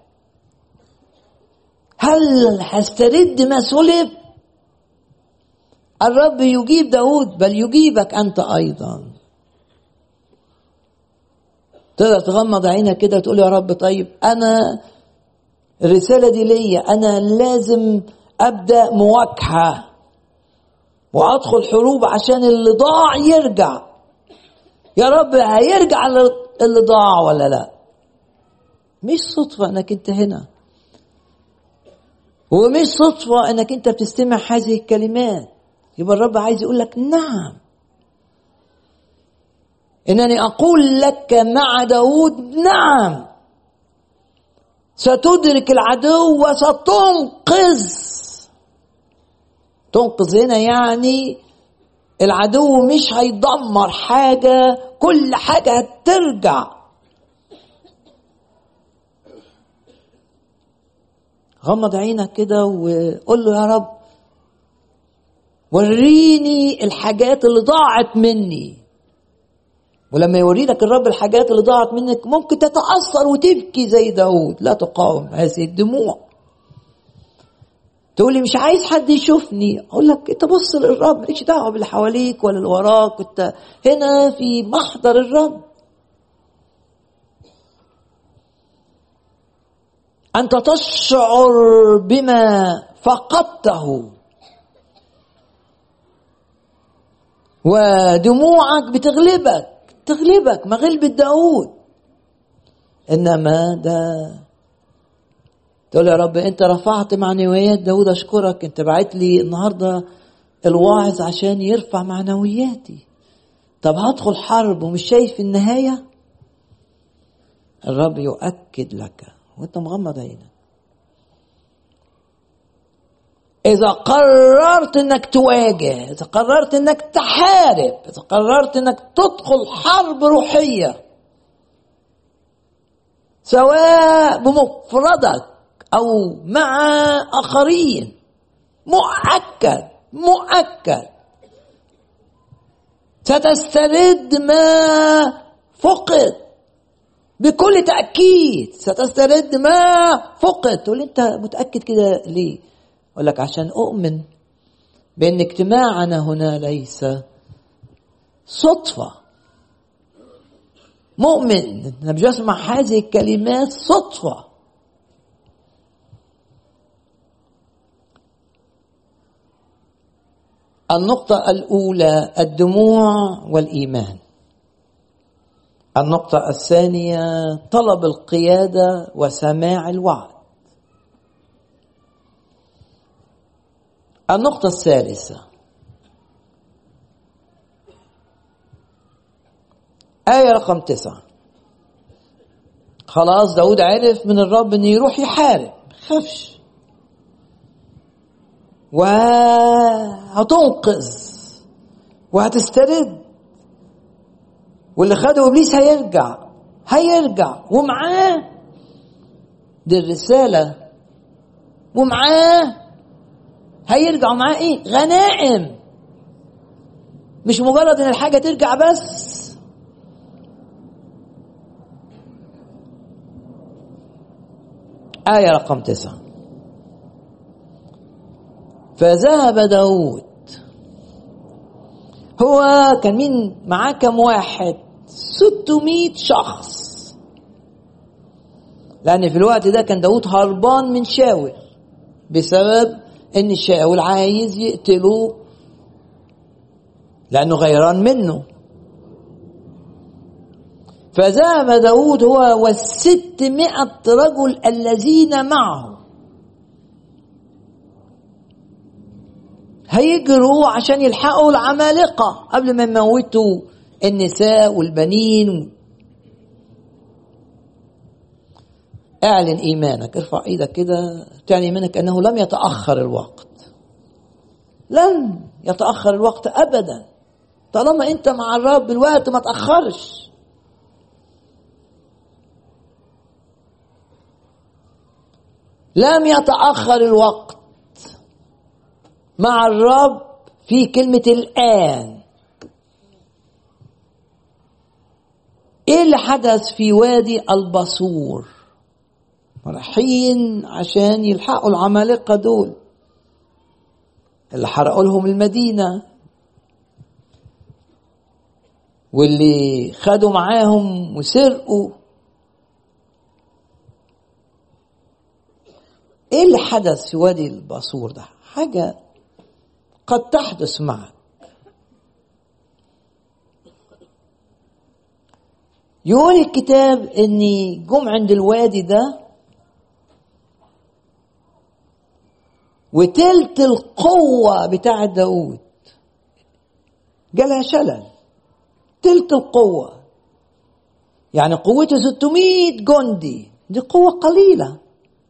هل هسترد ما سلب الرب يجيب داود بل يجيبك أنت أيضا تقدر تغمض عينك كده وتقول يا رب طيب انا الرساله دي ليا انا لازم ابدا مواجهه وادخل حروب عشان اللي ضاع يرجع يا رب هيرجع اللي ضاع ولا لا مش صدفه انك انت هنا ومش صدفه انك انت بتستمع هذه الكلمات يبقى الرب عايز يقول لك نعم إنني أقول لك مع داود نعم ستدرك العدو وستنقذ تنقذ هنا يعني العدو مش هيدمر حاجة كل حاجة هترجع غمض عينك كده وقول له يا رب وريني الحاجات اللي ضاعت مني ولما يوري لك الرب الحاجات اللي ضاعت منك ممكن تتأثر وتبكي زي داود لا تقاوم هذه الدموع تقول لي مش عايز حد يشوفني اقول لك انت بص للرب مالكش دعوه باللي حواليك ولا اللي وراك انت هنا في محضر الرب انت تشعر بما فقدته ودموعك بتغلبك تغلبك ما غلبت داود انما ده تقول يا رب انت رفعت معنويات داود اشكرك انت بعت لي النهارده الواعظ عشان يرفع معنوياتي طب هدخل حرب ومش شايف النهايه الرب يؤكد لك وانت مغمض عينك إذا قررت إنك تواجه، إذا قررت إنك تحارب، إذا قررت إنك تدخل حرب روحية سواء بمفردك أو مع آخرين مؤكد مؤكد ستسترد ما فقد بكل تأكيد ستسترد ما فقد تقول أنت متأكد كده ليه أقول لك عشان أؤمن بأن اجتماعنا هنا ليس صدفة مؤمن أنا مش بسمع هذه الكلمات صدفة النقطة الأولى الدموع والإيمان النقطة الثانية طلب القيادة وسماع الوعد النقطة الثالثة آية رقم تسعة خلاص داود عرف من الرب انه يروح يحارب خافش وهتنقذ وهتسترد واللي خده ابليس هيرجع هيرجع ومعاه دي الرسالة ومعاه هيرجع معاه ايه غنائم مش مجرد ان الحاجة ترجع بس آية رقم تسعة فذهب داود هو كان مين معاه كم واحد 600 شخص لأن في الوقت ده كان داود هربان من شاول بسبب ان شاول عايز يقتله لأنه غيران منه فذهب داود هو والستمائة رجل الذين معه هيجروا عشان يلحقوا العمالقة قبل ما يموتوا النساء والبنين اعلن ايمانك ارفع ايدك كده تعني ايمانك انه لم يتاخر الوقت لم يتاخر الوقت ابدا طالما انت مع الرب الوقت ما تاخرش لم يتاخر الوقت مع الرب في كلمه الان ايه اللي حدث في وادي البصور رايحين عشان يلحقوا العمالقه دول اللي حرقوا لهم المدينه واللي خدوا معاهم وسرقوا ايه اللي حدث في وادي البصور ده حاجه قد تحدث معك يقول الكتاب ان جم عند الوادي ده وتلت القوة بتاعة داود جالها شلل تلت القوة يعني قوته 600 جندي دي قوة قليلة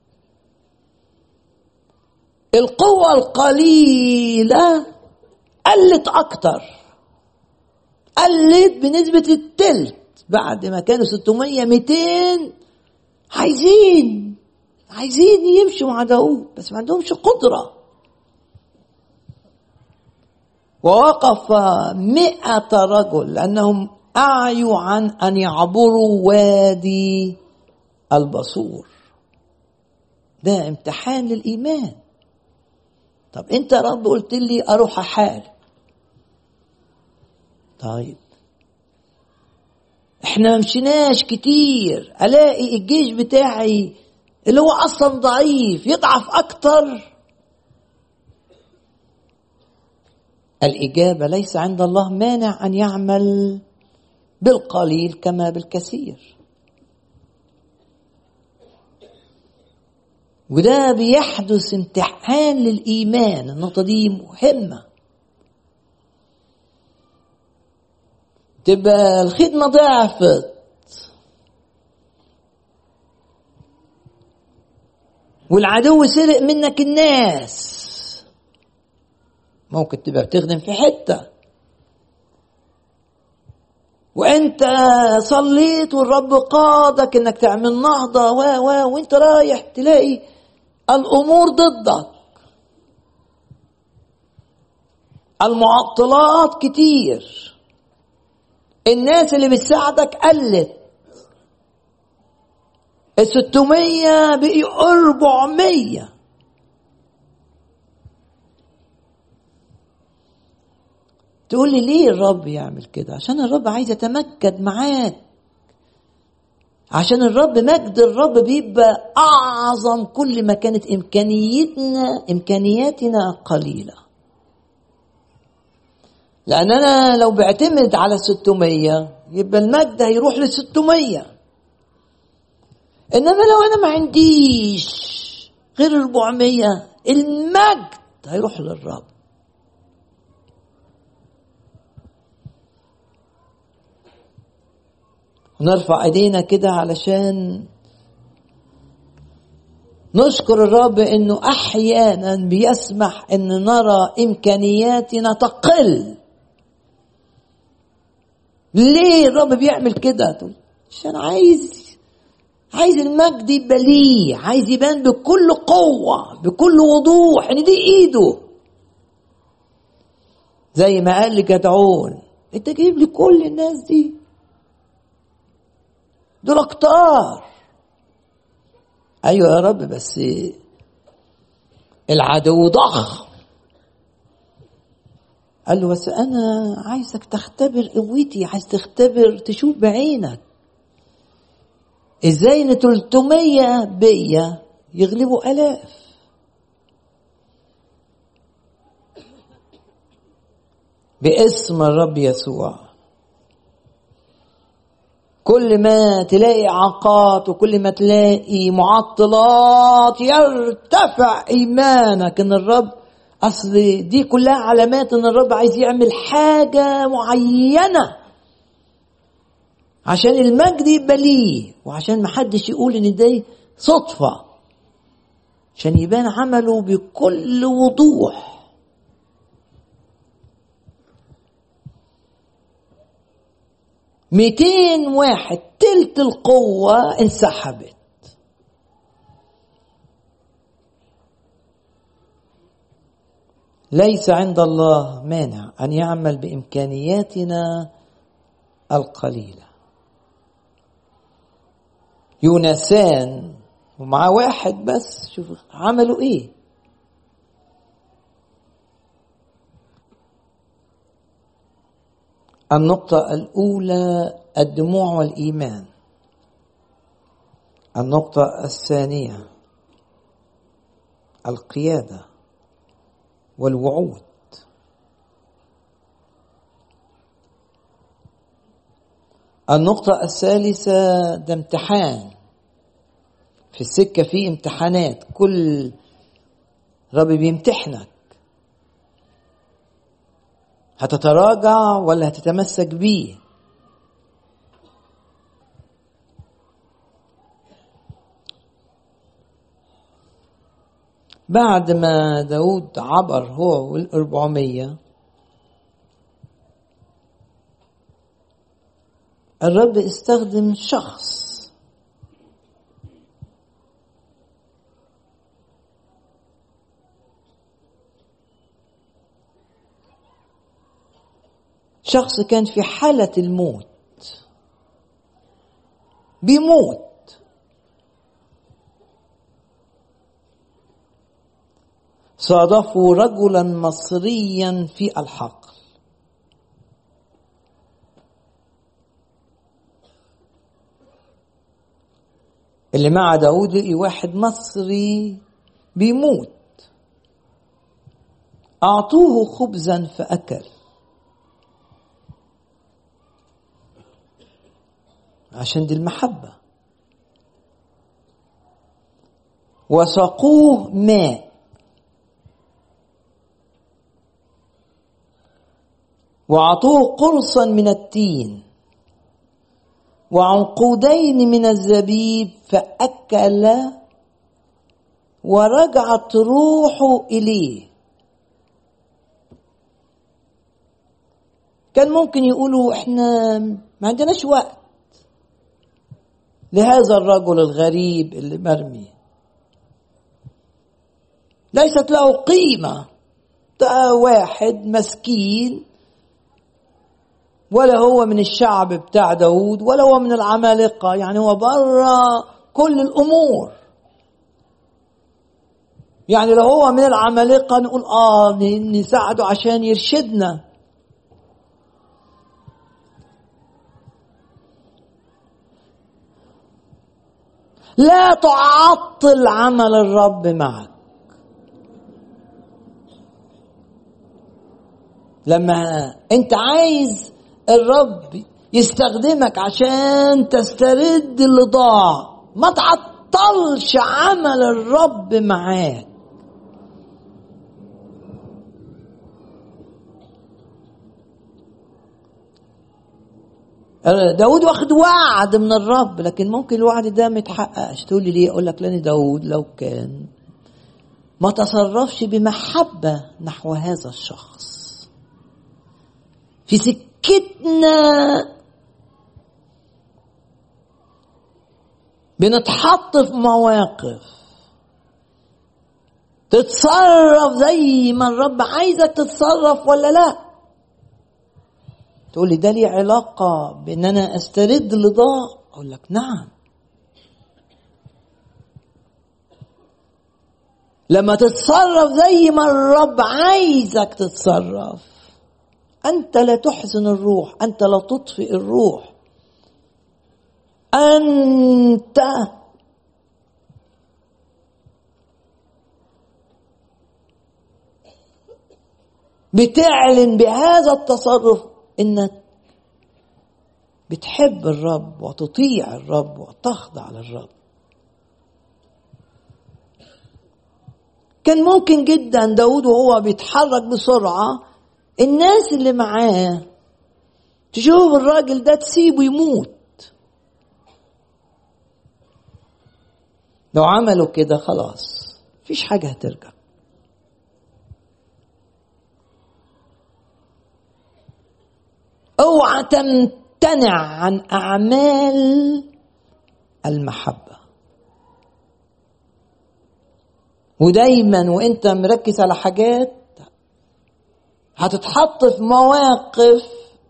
القوة القليلة قلت أكتر قلت بنسبة التلت بعد ما كانوا 600 200 عايزين عايزين يمشوا مع داود بس ما عندهمش قدرة ووقف مئة رجل لأنهم أعيوا عن أن يعبروا وادي البصور ده امتحان للإيمان طب أنت يا رب قلت لي أروح أحارب طيب احنا مشيناش كتير الاقي الجيش بتاعي اللي هو اصلا ضعيف يضعف اكتر الاجابه ليس عند الله مانع ان يعمل بالقليل كما بالكثير وده بيحدث امتحان للإيمان النقطة دي مهمة تبقى الخدمة ضعفت والعدو سرق منك الناس ممكن تبقى بتخدم في حته وانت صليت والرب قادك انك تعمل نهضة و و وانت رايح تلاقي الامور ضدك المعطلات كتير الناس اللي بتساعدك قلت الستمية بقي أربعمية تقول لي ليه الرب يعمل كده عشان الرب عايز يتمكن معاك عشان الرب مجد الرب بيبقى اعظم كل ما كانت امكانيتنا امكانياتنا قليله لان انا لو بعتمد على 600 يبقى المجد هيروح ل 600 انما لو انا ما عنديش غير 400 المجد هيروح للرب ونرفع ايدينا كده علشان نشكر الرب انه احيانا بيسمح ان نرى امكانياتنا تقل ليه الرب بيعمل كده عشان عايز عايز المجد يبقى ليه عايز يبان بكل قوة بكل وضوح ان دي ايده زي ما قال لجدعون انت جايب لي كل الناس دي دول كتار ايوه يا رب بس العدو ضخم قال له بس انا عايزك تختبر قوتي عايز تختبر تشوف بعينك ازاي ان 300 بيا يغلبوا الاف باسم الرب يسوع كل ما تلاقي عقات وكل ما تلاقي معطلات يرتفع ايمانك ان الرب اصل دي كلها علامات ان الرب عايز يعمل حاجه معينه عشان المجد يبقى ليه وعشان محدش يقول ان دي صدفه عشان يبان عمله بكل وضوح ميتين واحد تلت القوة انسحبت ليس عند الله مانع أن يعمل بإمكانياتنا القليلة يونسان ومعاه واحد بس شوف عملوا ايه النقطة الأولى الدموع والإيمان النقطة الثانية القيادة والوعود النقطة الثالثة ده امتحان في السكة في امتحانات كل رب بيمتحنك هتتراجع ولا هتتمسك بيه بعد ما داود عبر هو والأربعمية الرب استخدم شخص شخص كان في حالة الموت بيموت صادفوا رجلا مصريا في الحقل اللي مع داود لقي واحد مصري بيموت أعطوه خبزا فأكل عشان دي المحبة وسقوه ماء وأعطوه قرصا من التين وعنقودين من الزبيب فأكل ورجعت روحه إليه كان ممكن يقولوا احنا ما عندناش وقت لهذا الرجل الغريب اللي مرمي ليست له قيمة ده واحد مسكين ولا هو من الشعب بتاع داود ولا هو من العمالقة يعني هو بره كل الأمور يعني لو هو من العمالقة نقول آه نساعده عشان يرشدنا لا تعطل عمل الرب معك لما انت عايز الرب يستخدمك عشان تسترد اللي ضاع ما تعطلش عمل الرب معاك داود واخد وعد من الرب لكن ممكن الوعد ده ما يتحققش تقول لي ليه اقول لك لان داود لو كان ما تصرفش بمحبة نحو هذا الشخص في سكتنا بنتحط في مواقف تتصرف زي ما الرب عايزك تتصرف ولا لا تقول لي ده ليه علاقة بان انا استرد اللي ضاع اقول لك نعم لما تتصرف زي ما الرب عايزك تتصرف انت لا تحزن الروح انت لا تطفئ الروح انت بتعلن بهذا التصرف انك بتحب الرب وتطيع الرب وتخضع للرب كان ممكن جدا داود وهو بيتحرك بسرعة الناس اللي معاه تشوف الراجل ده تسيبه يموت لو عملوا كده خلاص مفيش حاجة هترجع اوعى تمتنع عن اعمال المحبه ودايما وانت مركز على حاجات هتتحط في مواقف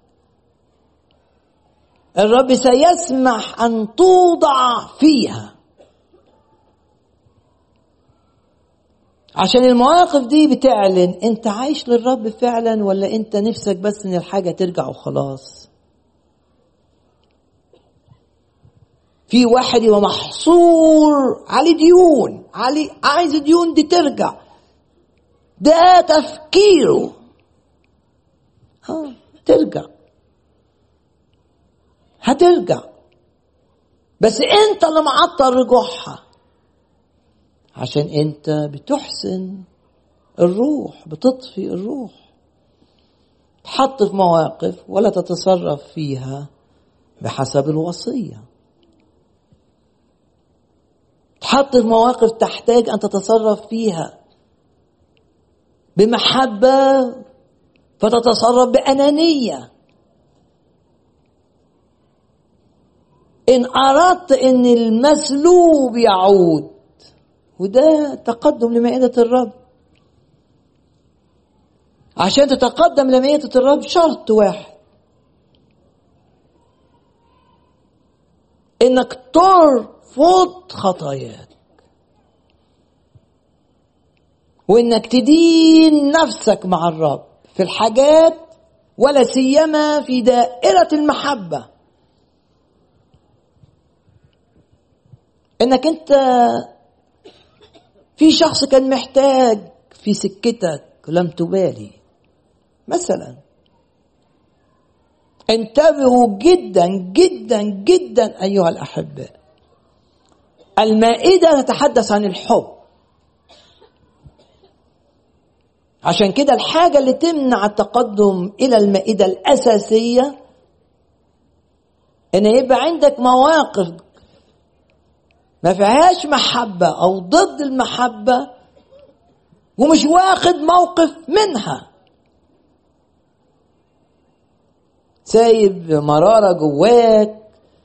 الرب سيسمح ان توضع فيها عشان المواقف دي بتعلن انت عايش للرب فعلا ولا انت نفسك بس ان الحاجة ترجع وخلاص في واحد يبقى محصور عليه ديون عليه عايز الديون دي ترجع ده تفكيره اه ترجع هترجع بس انت اللي معطل رجوعها عشان انت بتحسن الروح بتطفي الروح تحط في مواقف ولا تتصرف فيها بحسب الوصيه تحط في مواقف تحتاج ان تتصرف فيها بمحبه فتتصرف بانانيه ان اردت ان المسلوب يعود وده تقدم لمائدة الرب عشان تتقدم لمائدة الرب شرط واحد انك ترفض خطاياك وانك تدين نفسك مع الرب في الحاجات ولا سيما في دائرة المحبة انك انت في شخص كان محتاج في سكتك لم تبالي مثلا انتبهوا جدا جدا جدا ايها الاحباء المائدة تتحدث عن الحب عشان كده الحاجة اللي تمنع التقدم إلى المائدة الأساسية إن يبقى عندك مواقف ما فيهاش محبة أو ضد المحبة ومش واخد موقف منها سايب مرارة جواك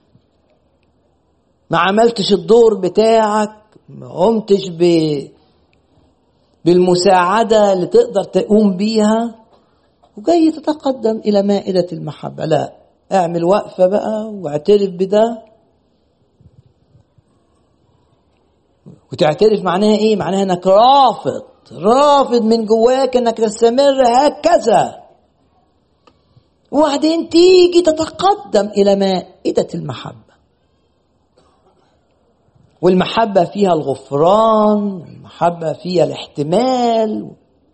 ما عملتش الدور بتاعك ما قمتش ب... بالمساعدة اللي تقدر تقوم بيها وجاي تتقدم إلى مائدة المحبة لا اعمل وقفة بقى واعترف بده وتعترف معناها ايه معناها انك رافض رافض من جواك انك تستمر هكذا وبعدين تيجي تتقدم الى مائده المحبه والمحبه فيها الغفران والمحبه فيها الاحتمال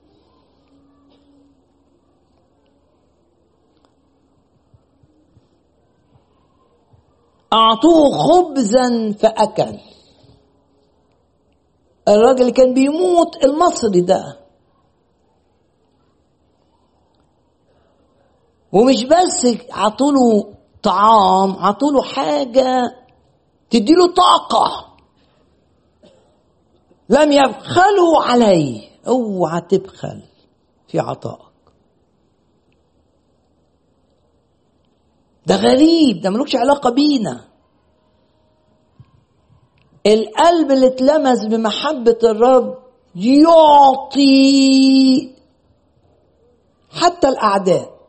اعطوه خبزا فاكل الراجل اللي كان بيموت المصري ده ومش بس عطوله طعام عطوله حاجة تديله طاقة لم يبخلوا عليه اوعى تبخل في عطائك ده غريب ده ملوكش علاقة بينا القلب اللي اتلمس بمحبة الرب يعطي حتى الأعداء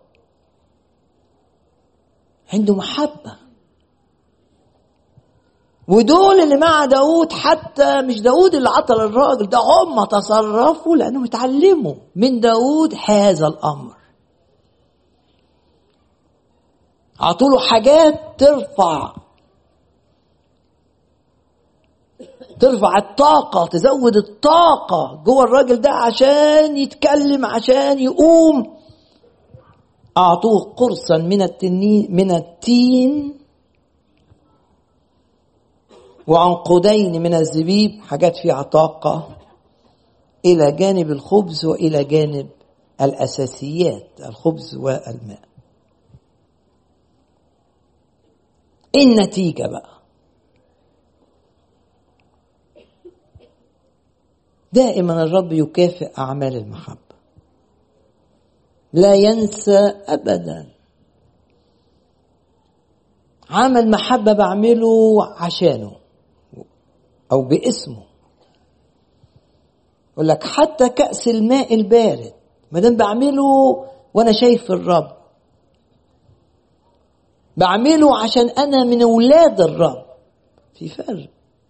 عنده محبة ودول اللي مع داود حتى مش داود اللي عطل الراجل ده هم تصرفوا لأنهم اتعلموا من داود هذا الأمر عطوله حاجات ترفع ترفع الطاقة تزود الطاقة جوه الراجل ده عشان يتكلم عشان يقوم أعطوه قرصا من التنين من التين وعنقودين من الزبيب حاجات فيها طاقة إلى جانب الخبز وإلى جانب الأساسيات الخبز والماء النتيجة بقى دائما الرب يكافئ أعمال المحبة لا ينسى أبدا عمل محبة بعمله عشانه أو باسمه يقول لك حتى كأس الماء البارد ما دام بعمله وأنا شايف الرب بعمله عشان أنا من أولاد الرب في فرق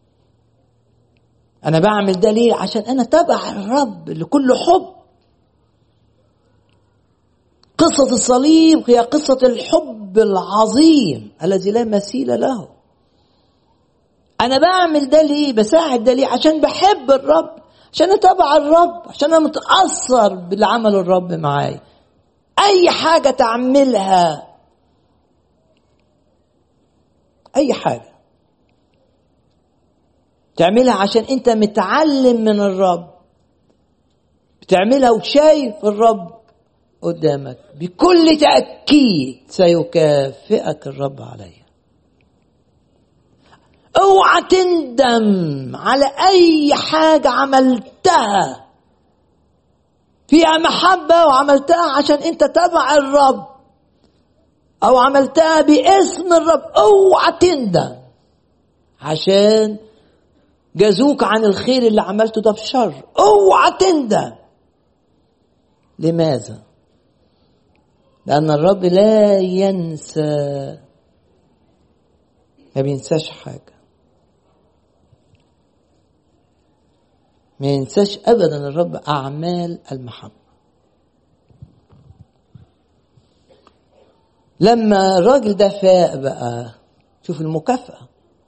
أنا بعمل ده ليه عشان أنا تبع الرب لكل حب قصة الصليب هي قصة الحب العظيم الذي لا مثيل له أنا بعمل ده ليه بساعد ده ليه عشان بحب الرب عشان أتابع الرب عشان أنا متأثر باللي عمله الرب معايا أي حاجة تعملها أي حاجة تعملها عشان أنت متعلم من الرب بتعملها وشايف الرب قدامك بكل تأكيد سيكافئك الرب عليها اوعى تندم على اي حاجة عملتها فيها محبة وعملتها عشان انت تبع الرب او عملتها باسم الرب اوعى تندم عشان جازوك عن الخير اللي عملته ده بشر اوعى تندم لماذا لأن الرب لا ينسى ما بينساش حاجة ما ينساش أبدا الرب أعمال المحبة لما الراجل ده فاق بقى شوف المكافأة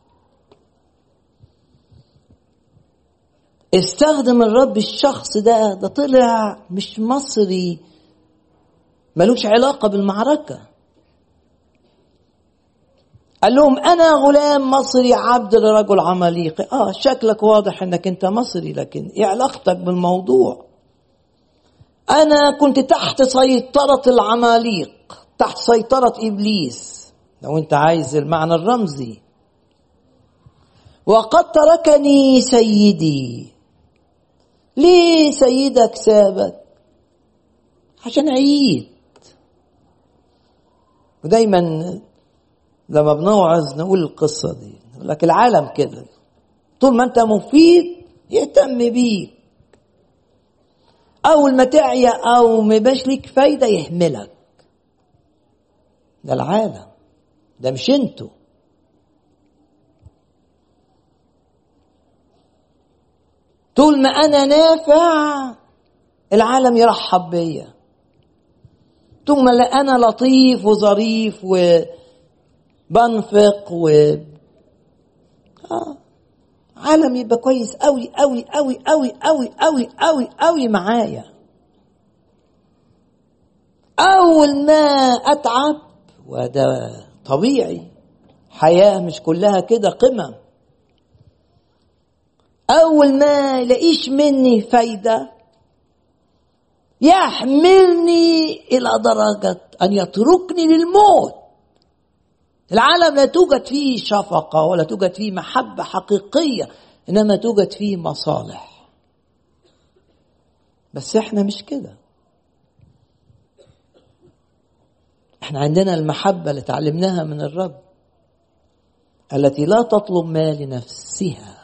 استخدم الرب الشخص ده ده طلع مش مصري ملوش علاقة بالمعركة قال لهم انا غلام مصري عبد لرجل عماليقي اه شكلك واضح انك انت مصري لكن ايه علاقتك بالموضوع انا كنت تحت سيطره العماليق تحت سيطره ابليس لو انت عايز المعنى الرمزي وقد تركني سيدي ليه سيدك سابك عشان عيد ودايما لما بنوعظ نقول القصة دي يقول لك العالم كده طول ما انت مفيد يهتم بيك اول ما تعيا او ما يبقاش ليك فايدة يهملك ده العالم ده مش انتوا طول ما انا نافع العالم يرحب بيا طول ما انا لطيف وظريف وبنفق و آه. عالم يبقى كويس قوي قوي قوي قوي قوي قوي قوي قوي معايا اول ما اتعب وده طبيعي حياه مش كلها كده قمم اول ما يلاقيش مني فايده يحملني الى درجه ان يتركني للموت العالم لا توجد فيه شفقه ولا توجد فيه محبه حقيقيه انما توجد فيه مصالح بس احنا مش كده احنا عندنا المحبه اللي تعلمناها من الرب التي لا تطلب ما لنفسها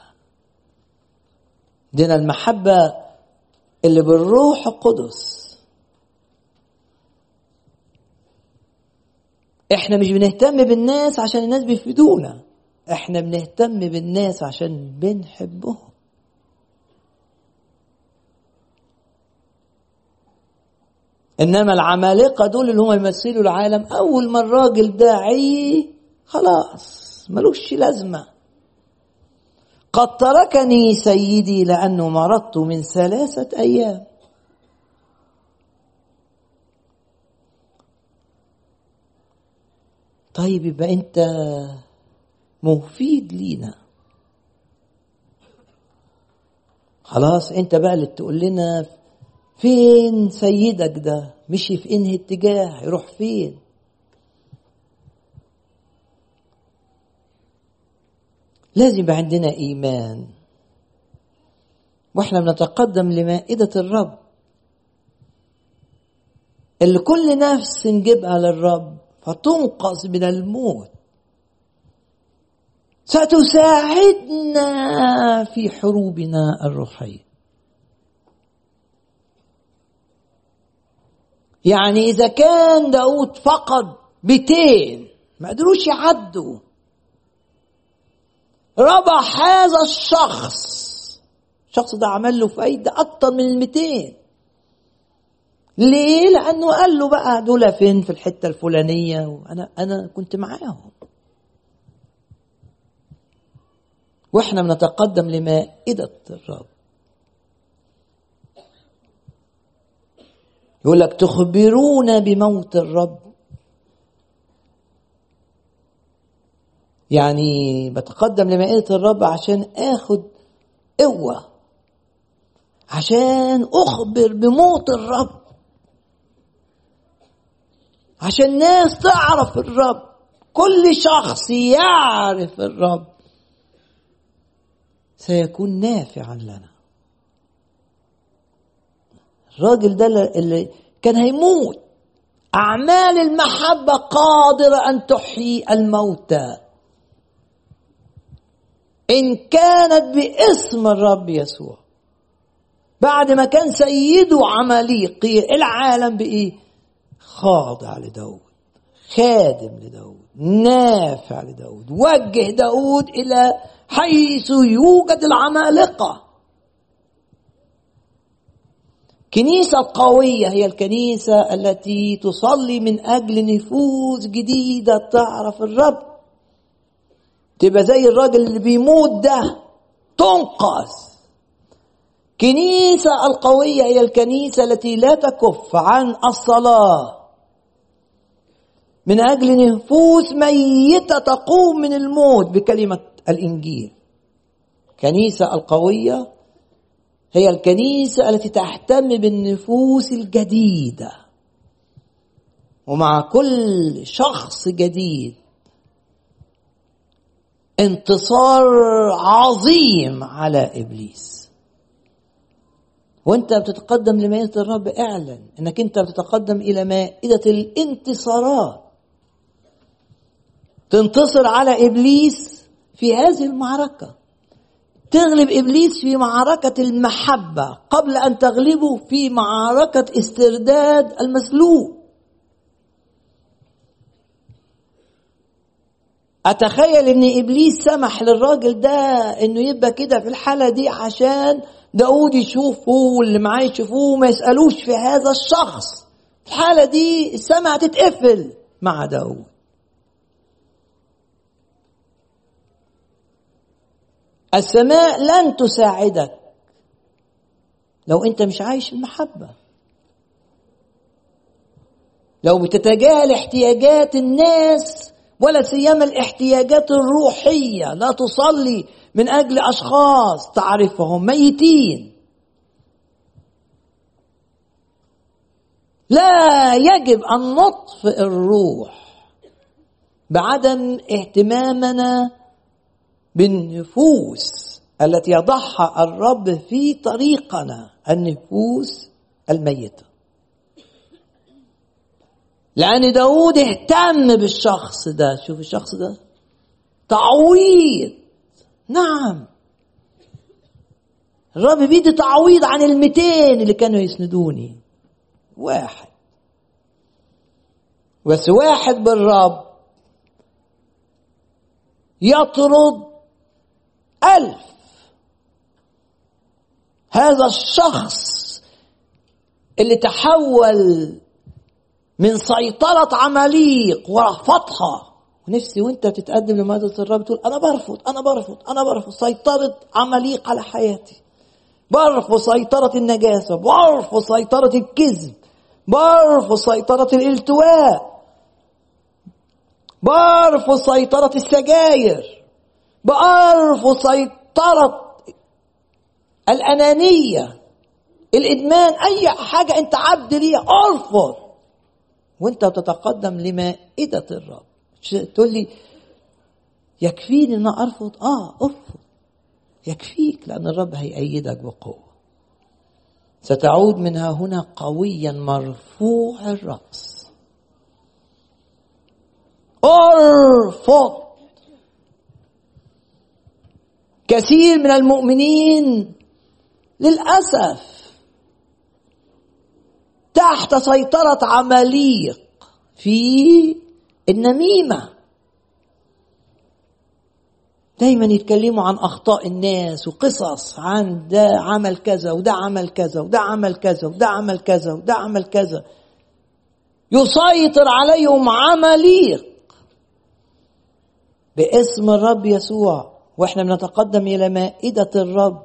عندنا المحبه اللي بالروح القدس احنا مش بنهتم بالناس عشان الناس بيفيدونا احنا بنهتم بالناس عشان بنحبهم انما العمالقه دول اللي هم يمثلوا العالم اول ما الراجل ده عي خلاص ملوش لازمه قد تركني سيدي لانه مرضت من ثلاثه ايام طيب يبقى انت مفيد لينا خلاص انت بقى اللي تقول لنا فين سيدك ده مشي في انهي اتجاه يروح فين لازم يبقى عندنا ايمان واحنا بنتقدم لمائدة الرب اللي كل نفس نجيبها للرب فتنقذ من الموت ستساعدنا في حروبنا الروحيه يعني اذا كان داود فقد بيتين ما قدروش يعدوا ربح هذا الشخص الشخص ده عمل له فايدة أكتر من الميتين ليه؟ لأنه قال له بقى دول فين في الحتة الفلانية وأنا أنا كنت معاهم وإحنا بنتقدم لمائدة الرب يقول لك تخبرون بموت الرب يعني بتقدم لمائدة الرب عشان اخد قوة عشان اخبر بموت الرب عشان الناس تعرف الرب كل شخص يعرف الرب سيكون نافعا لنا الراجل ده اللي كان هيموت أعمال المحبة قادرة أن تحيي الموتى إن كانت باسم الرب يسوع بعد ما كان سيده عماليقي العالم بإيه خاضع لداود خادم لداود نافع لداود وجه داود إلى حيث يوجد العمالقة كنيسة قوية هي الكنيسة التي تصلي من أجل نفوس جديدة تعرف الرب تبقى زي الراجل اللي بيموت ده تنقذ كنيسة القوية هي الكنيسة التي لا تكف عن الصلاة من أجل نفوس ميتة تقوم من الموت بكلمة الإنجيل الكنيسة القوية هي الكنيسة التي تهتم بالنفوس الجديدة ومع كل شخص جديد انتصار عظيم على ابليس وانت بتتقدم لمائده الرب اعلن انك انت بتتقدم الى مائده الانتصارات تنتصر على ابليس في هذه المعركه تغلب ابليس في معركه المحبه قبل ان تغلبه في معركه استرداد المسلوب اتخيل ان ابليس سمح للراجل ده انه يبقى كده في الحاله دي عشان داود يشوفه واللي معاه يشوفوه وما يسالوش في هذا الشخص في الحاله دي السماء هتتقفل مع داود السماء لن تساعدك لو انت مش عايش المحبه لو بتتجاهل احتياجات الناس ولا سيما الاحتياجات الروحيه لا تصلي من اجل اشخاص تعرفهم ميتين لا يجب ان نطفئ الروح بعدم اهتمامنا بالنفوس التي يضعها الرب في طريقنا النفوس الميته لأن داود اهتم بالشخص ده شوف الشخص ده تعويض نعم الرب بيدي تعويض عن الميتين اللي كانوا يسندوني واحد بس واحد بالرب يطرد ألف هذا الشخص اللي تحول من سيطرة عماليق ورفضها ونفسي وانت بتتقدم لمادة الرب تقول انا برفض انا برفض انا برفض سيطرة عماليق على حياتي برفض سيطرة النجاسة برفض سيطرة الكذب برفض سيطرة الالتواء برفض سيطرة السجاير برفض سيطرة الأنانية الإدمان أي حاجة أنت عبد ليها ارفض وانت بتتقدم لمائدة الرب تقول لي يكفيني ان ارفض اه ارفض يكفيك لان الرب هيأيدك بقوة ستعود منها هنا قويا مرفوع الرأس ارفض كثير من المؤمنين للأسف تحت سيطرة عماليق في النميمة دايما يتكلموا عن أخطاء الناس وقصص عن ده عمل كذا وده عمل كذا وده عمل كذا وده عمل كذا وده عمل كذا يسيطر عليهم عماليق باسم الرب يسوع واحنا بنتقدم الى مائده الرب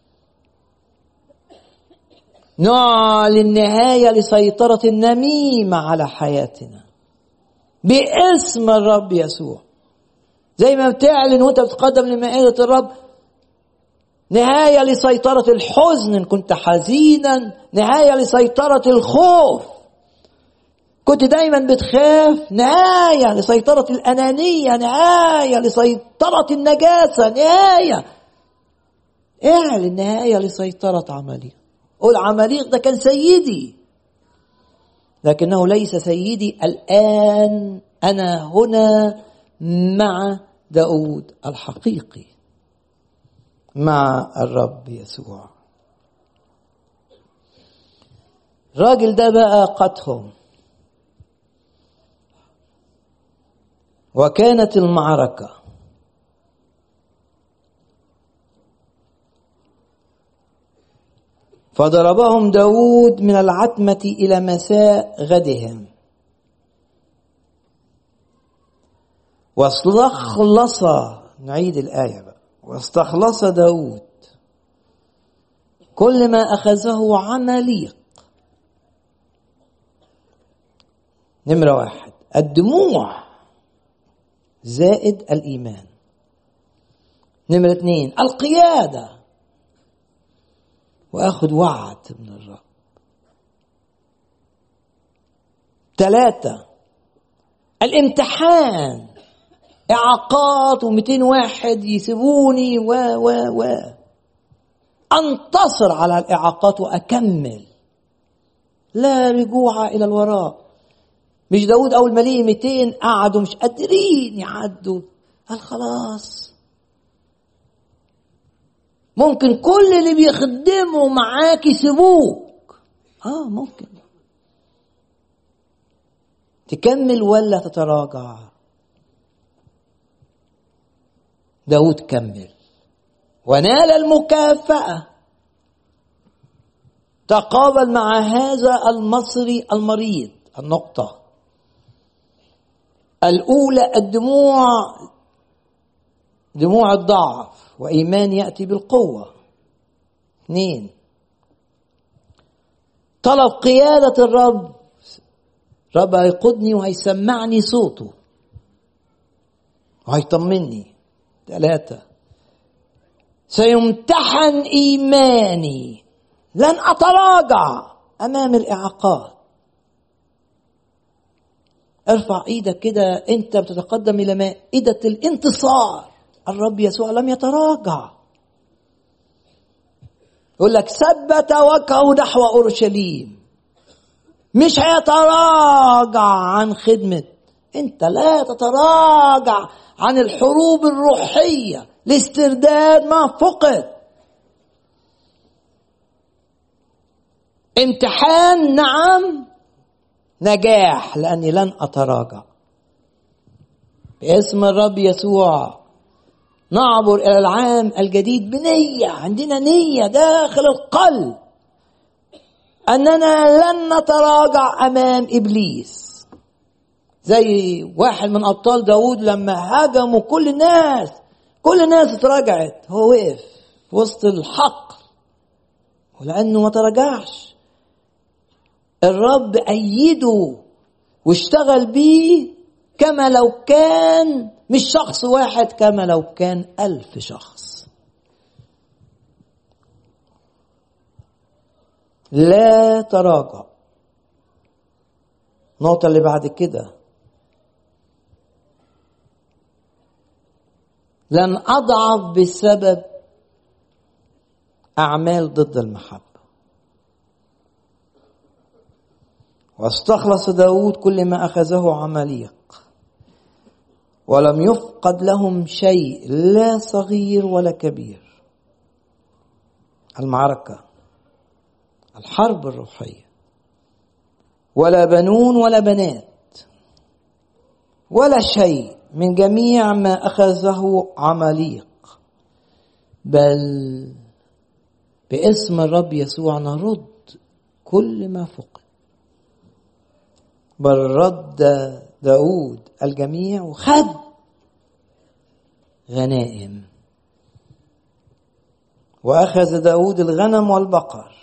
نعلن نهاية لسيطرة النميمة على حياتنا باسم الرب يسوع زي ما بتعلن وانت بتقدم لمائدة الرب نهاية لسيطرة الحزن إن كنت حزينا نهاية لسيطرة الخوف كنت دايما بتخاف نهاية لسيطرة الأنانية نهاية لسيطرة النجاسة نهاية اعلن نهاية لسيطرة عملية قول عماليق ده كان سيدي لكنه ليس سيدي الآن أنا هنا مع داود الحقيقي مع الرب يسوع الراجل ده بقى قتهم وكانت المعركة فضربهم داود من العتمة إلى مساء غدهم واستخلص نعيد الآية بقى واستخلص داود كل ما أخذه عمليق نمرة واحد الدموع زائد الإيمان نمرة اثنين القيادة وآخذ وعد من الرب ثلاثة الامتحان إعاقات و200 واحد يسيبوني و و و أنتصر على الإعاقات وأكمل لا رجوع إلى الوراء مش داود أول ما ليه 200 قعدوا مش قادرين يعدوا قال خلاص ممكن كل اللي بيخدموا معاك يسيبوك اه ممكن تكمل ولا تتراجع داود كمل ونال المكافأة تقابل مع هذا المصري المريض النقطة الأولى الدموع دموع الضعف وإيمان يأتي بالقوة اثنين طلب قيادة الرب رب هيقودني وهيسمعني صوته وهيطمني ثلاثة سيمتحن إيماني لن أتراجع أمام الإعاقات ارفع ايدك كده انت بتتقدم الى مائدة الانتصار الرب يسوع لم يتراجع يقول لك ثبت وجهه نحو اورشليم مش هيتراجع عن خدمة انت لا تتراجع عن الحروب الروحية لاسترداد ما فقد امتحان نعم نجاح لاني لن اتراجع باسم الرب يسوع نعبر الى العام الجديد بنيه عندنا نيه داخل القلب اننا لن نتراجع امام ابليس زي واحد من ابطال داود لما هاجموا كل الناس كل الناس اتراجعت هو وقف في وسط الحق ولانه ما تراجعش الرب أيده واشتغل بيه كما لو كان مش شخص واحد كما لو كان ألف شخص لا تراجع النقطة اللي بعد كده لن أضعف بسبب أعمال ضد المحبة واستخلص داود كل ما أخذه عمليق ولم يفقد لهم شيء لا صغير ولا كبير المعركة الحرب الروحية ولا بنون ولا بنات ولا شيء من جميع ما أخذه عماليق بل باسم الرب يسوع نرد كل ما فقد بل رد داود الجميع وخد غنائم وأخذ داود الغنم والبقر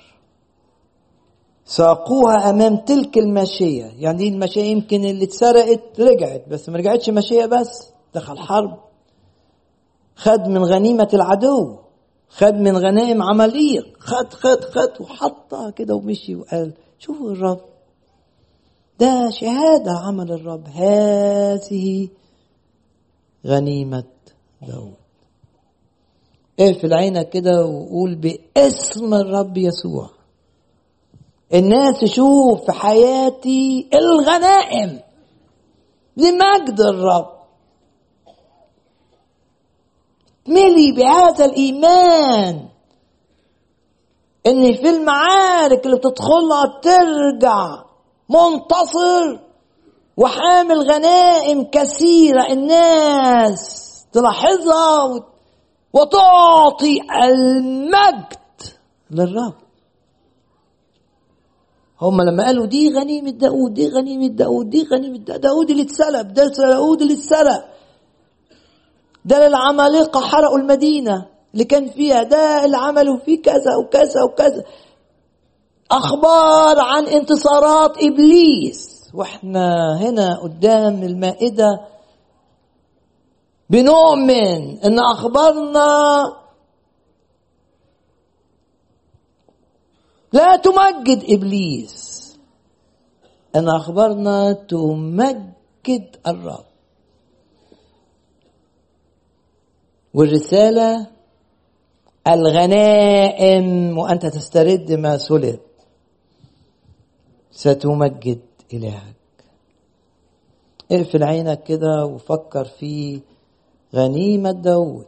ساقوها أمام تلك الماشية يعني دي الماشية يمكن اللي اتسرقت رجعت بس ما رجعتش ماشية بس دخل حرب خد من غنيمة العدو خد من غنائم عمليق خد خد خد وحطها كده ومشي وقال شوفوا الرب ده شهادة عمل الرب هذه غنيمة داود اقفل عينك كده وقول باسم الرب يسوع الناس تشوف في حياتي الغنائم لمجد الرب ملي بهذا الإيمان إن في المعارك اللي بتدخلها ترجع منتصر وحامل غنائم كثيرة الناس تلاحظها وتعطي المجد للرب هم لما قالوا دي غنيمة داود دي غنيمة داود دي غنيمة داود, داود اللي اتسلب ده داود اللي اتسرق ده العمالقة حرقوا المدينة اللي كان فيها ده اللي عملوا فيه كذا وكذا وكذا أخبار عن انتصارات إبليس واحنا هنا قدام المائدة بنؤمن ان اخبارنا لا تمجد ابليس ان اخبارنا تمجد الرب والرساله الغنائم وانت تسترد ما سلب ستمجد الهك اقفل عينك كده وفكر في غنيمه داود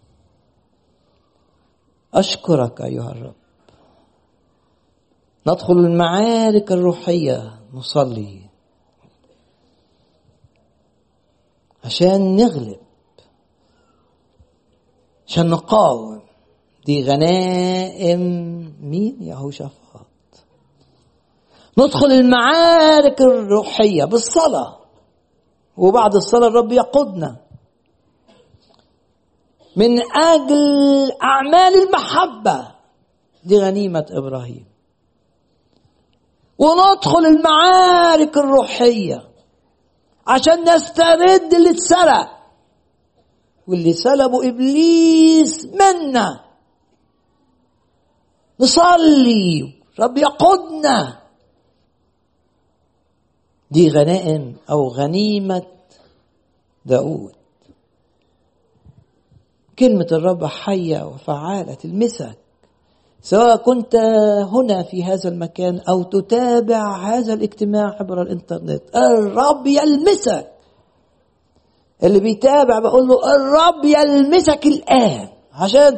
اشكرك ايها الرب ندخل المعارك الروحيه نصلي عشان نغلب عشان نقاوم دي غنائم مين يهوشافاط ندخل المعارك الروحية بالصلاة وبعد الصلاة الرب يقودنا من أجل أعمال المحبة دي غنيمة إبراهيم وندخل المعارك الروحية عشان نسترد اللي اتسرق واللي سلبه إبليس منا نصلي رب يقودنا دي غنائم أو غنيمة داود كلمة الرب حية وفعالة تلمسك سواء كنت هنا في هذا المكان أو تتابع هذا الاجتماع عبر الإنترنت الرب يلمسك اللي بيتابع بقول له الرب يلمسك الآن عشان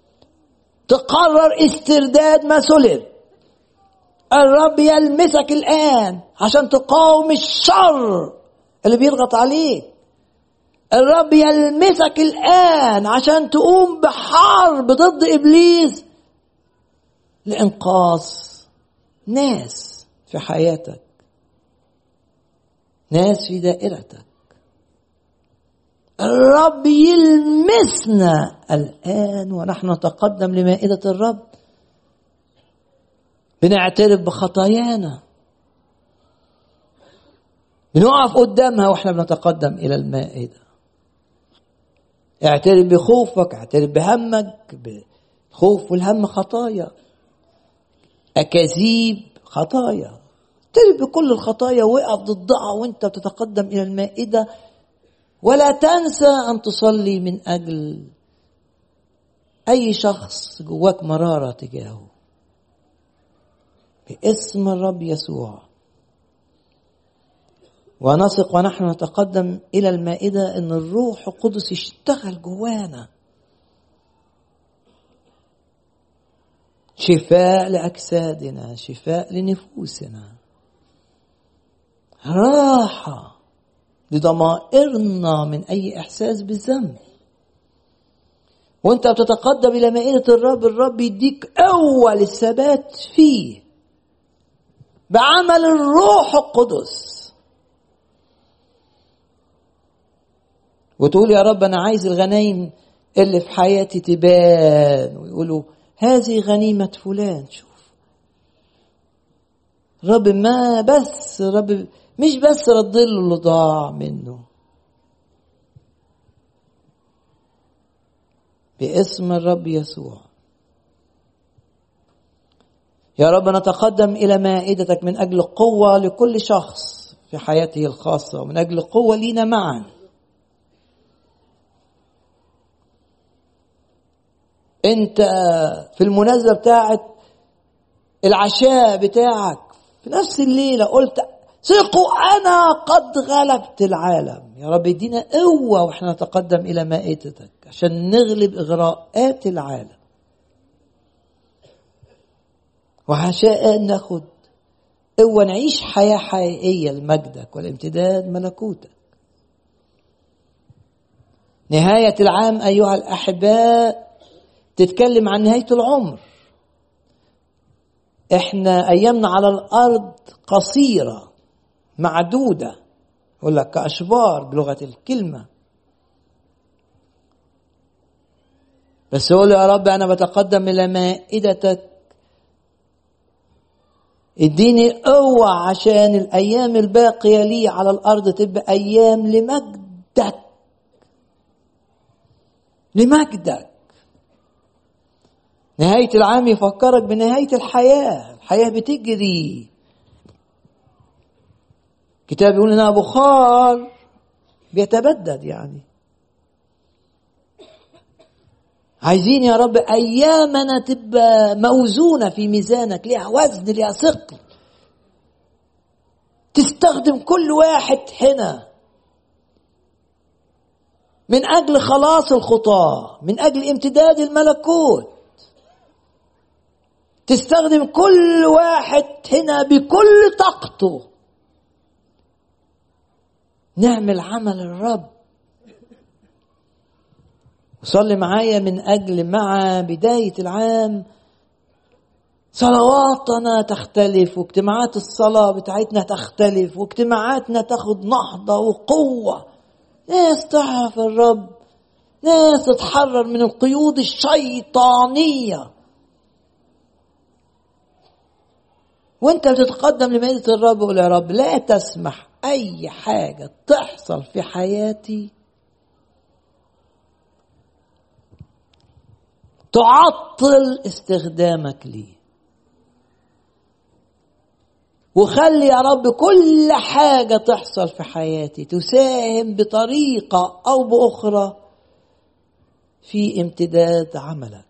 تقرر استرداد ما سلب الرب يلمسك الآن عشان تقاوم الشر اللي بيضغط عليك الرب يلمسك الآن عشان تقوم بحرب ضد إبليس لإنقاذ ناس في حياتك ناس في دائرتك الرب يلمسنا الآن ونحن نتقدم لمائدة الرب بنعترف بخطايانا بنقف قدامها واحنا بنتقدم إلى المائدة اعترف بخوفك اعترف بهمك الخوف والهم خطايا أكاذيب خطايا اعترف بكل الخطايا وقف ضدها وانت بتتقدم إلى المائدة ولا تنسى أن تصلي من أجل أي شخص جواك مرارة تجاهه باسم الرب يسوع ونثق ونحن نتقدم إلى المائدة أن الروح القدس يشتغل جوانا شفاء لأجسادنا شفاء لنفوسنا راحة لضمائرنا من أي إحساس بالذنب وانت بتتقدم إلى مائدة الرب الرب يديك قوة للثبات فيه بعمل الروح القدس وتقول يا رب أنا عايز الغنايم اللي في حياتي تبان ويقولوا هذه غنيمة فلان شوف رب ما بس رب مش بس رد له اللي ضاع منه باسم الرب يسوع يا رب نتقدم إلى مائدتك من أجل قوة لكل شخص في حياته الخاصة ومن أجل قوة لينا معا أنت في المناسبة بتاعت العشاء بتاعك في نفس الليلة قلت ثقوا أنا قد غلبت العالم يا رب ادينا قوة واحنا نتقدم إلى مائدتك عشان نغلب إغراءات العالم وعشاء ناخد قوة نعيش حياة حقيقية لمجدك والامتداد ملكوتك نهاية العام أيها الأحباء تتكلم عن نهاية العمر احنا أيامنا على الأرض قصيرة معدودة يقول لك كأشبار بلغة الكلمة بس يقول يا رب أنا بتقدم إلى مائدتك اديني قوة عشان الأيام الباقية لي على الأرض تبقى أيام لمجدك لمجدك نهاية العام يفكرك بنهاية الحياة الحياة بتجري كتاب يقول انها بخار بيتبدد يعني عايزين يا رب ايامنا تبقى موزونه في ميزانك ليها وزن ليها ثقل تستخدم كل واحد هنا من اجل خلاص الخطاه من اجل امتداد الملكوت تستخدم كل واحد هنا بكل طاقته نعمل عمل الرب وصلي معايا من أجل مع بداية العام صلواتنا تختلف واجتماعات الصلاة بتاعتنا تختلف واجتماعاتنا تاخد نهضة وقوة ناس تعرف الرب ناس تتحرر من القيود الشيطانية وانت بتتقدم لمائدة الرب قول يا رب لا تسمح اي حاجة تحصل في حياتي تعطل استخدامك لي وخلي يا رب كل حاجة تحصل في حياتي تساهم بطريقة أو بأخرى في امتداد عملك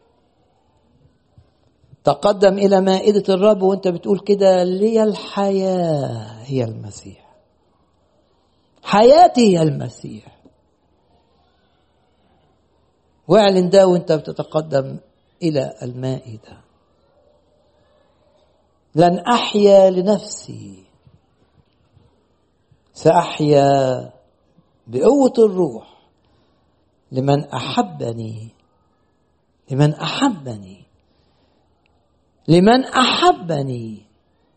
تقدم إلى مائدة الرب وأنت بتقول كده لي الحياة هي المسيح حياتي هي المسيح واعلن ده وانت بتتقدم الى المائده لن احيا لنفسي ساحيا بقوه الروح لمن احبني لمن احبني لمن احبني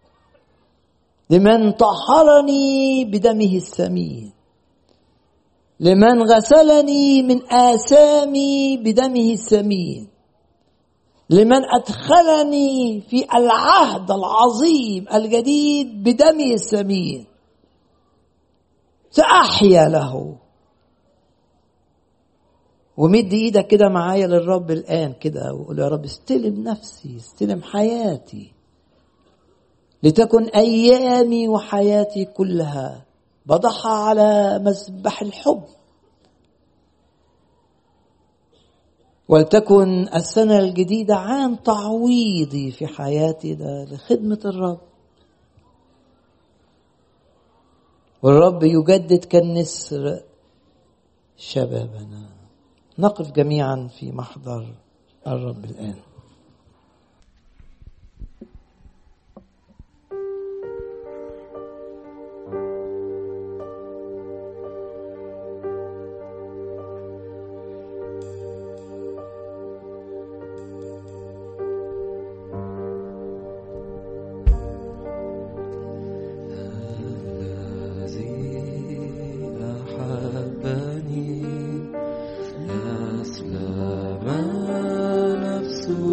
لمن طهرني بدمه الثمين لمن غسلني من آثامي بدمه الثمين لمن أدخلني في العهد العظيم الجديد بدمه الثمين سأحيا له ومد ايدك كده معايا للرب الآن كده وقول يا رب استلم نفسي استلم حياتي لتكن أيامي وحياتي كلها بضعها على مذبح الحب ولتكن السنة الجديدة عام تعويضي في حياتنا لخدمة الرب والرب يجدد كالنسر شبابنا نقف جميعا في محضر الرب الآن أحبني أسلم نفسه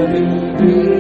بالبر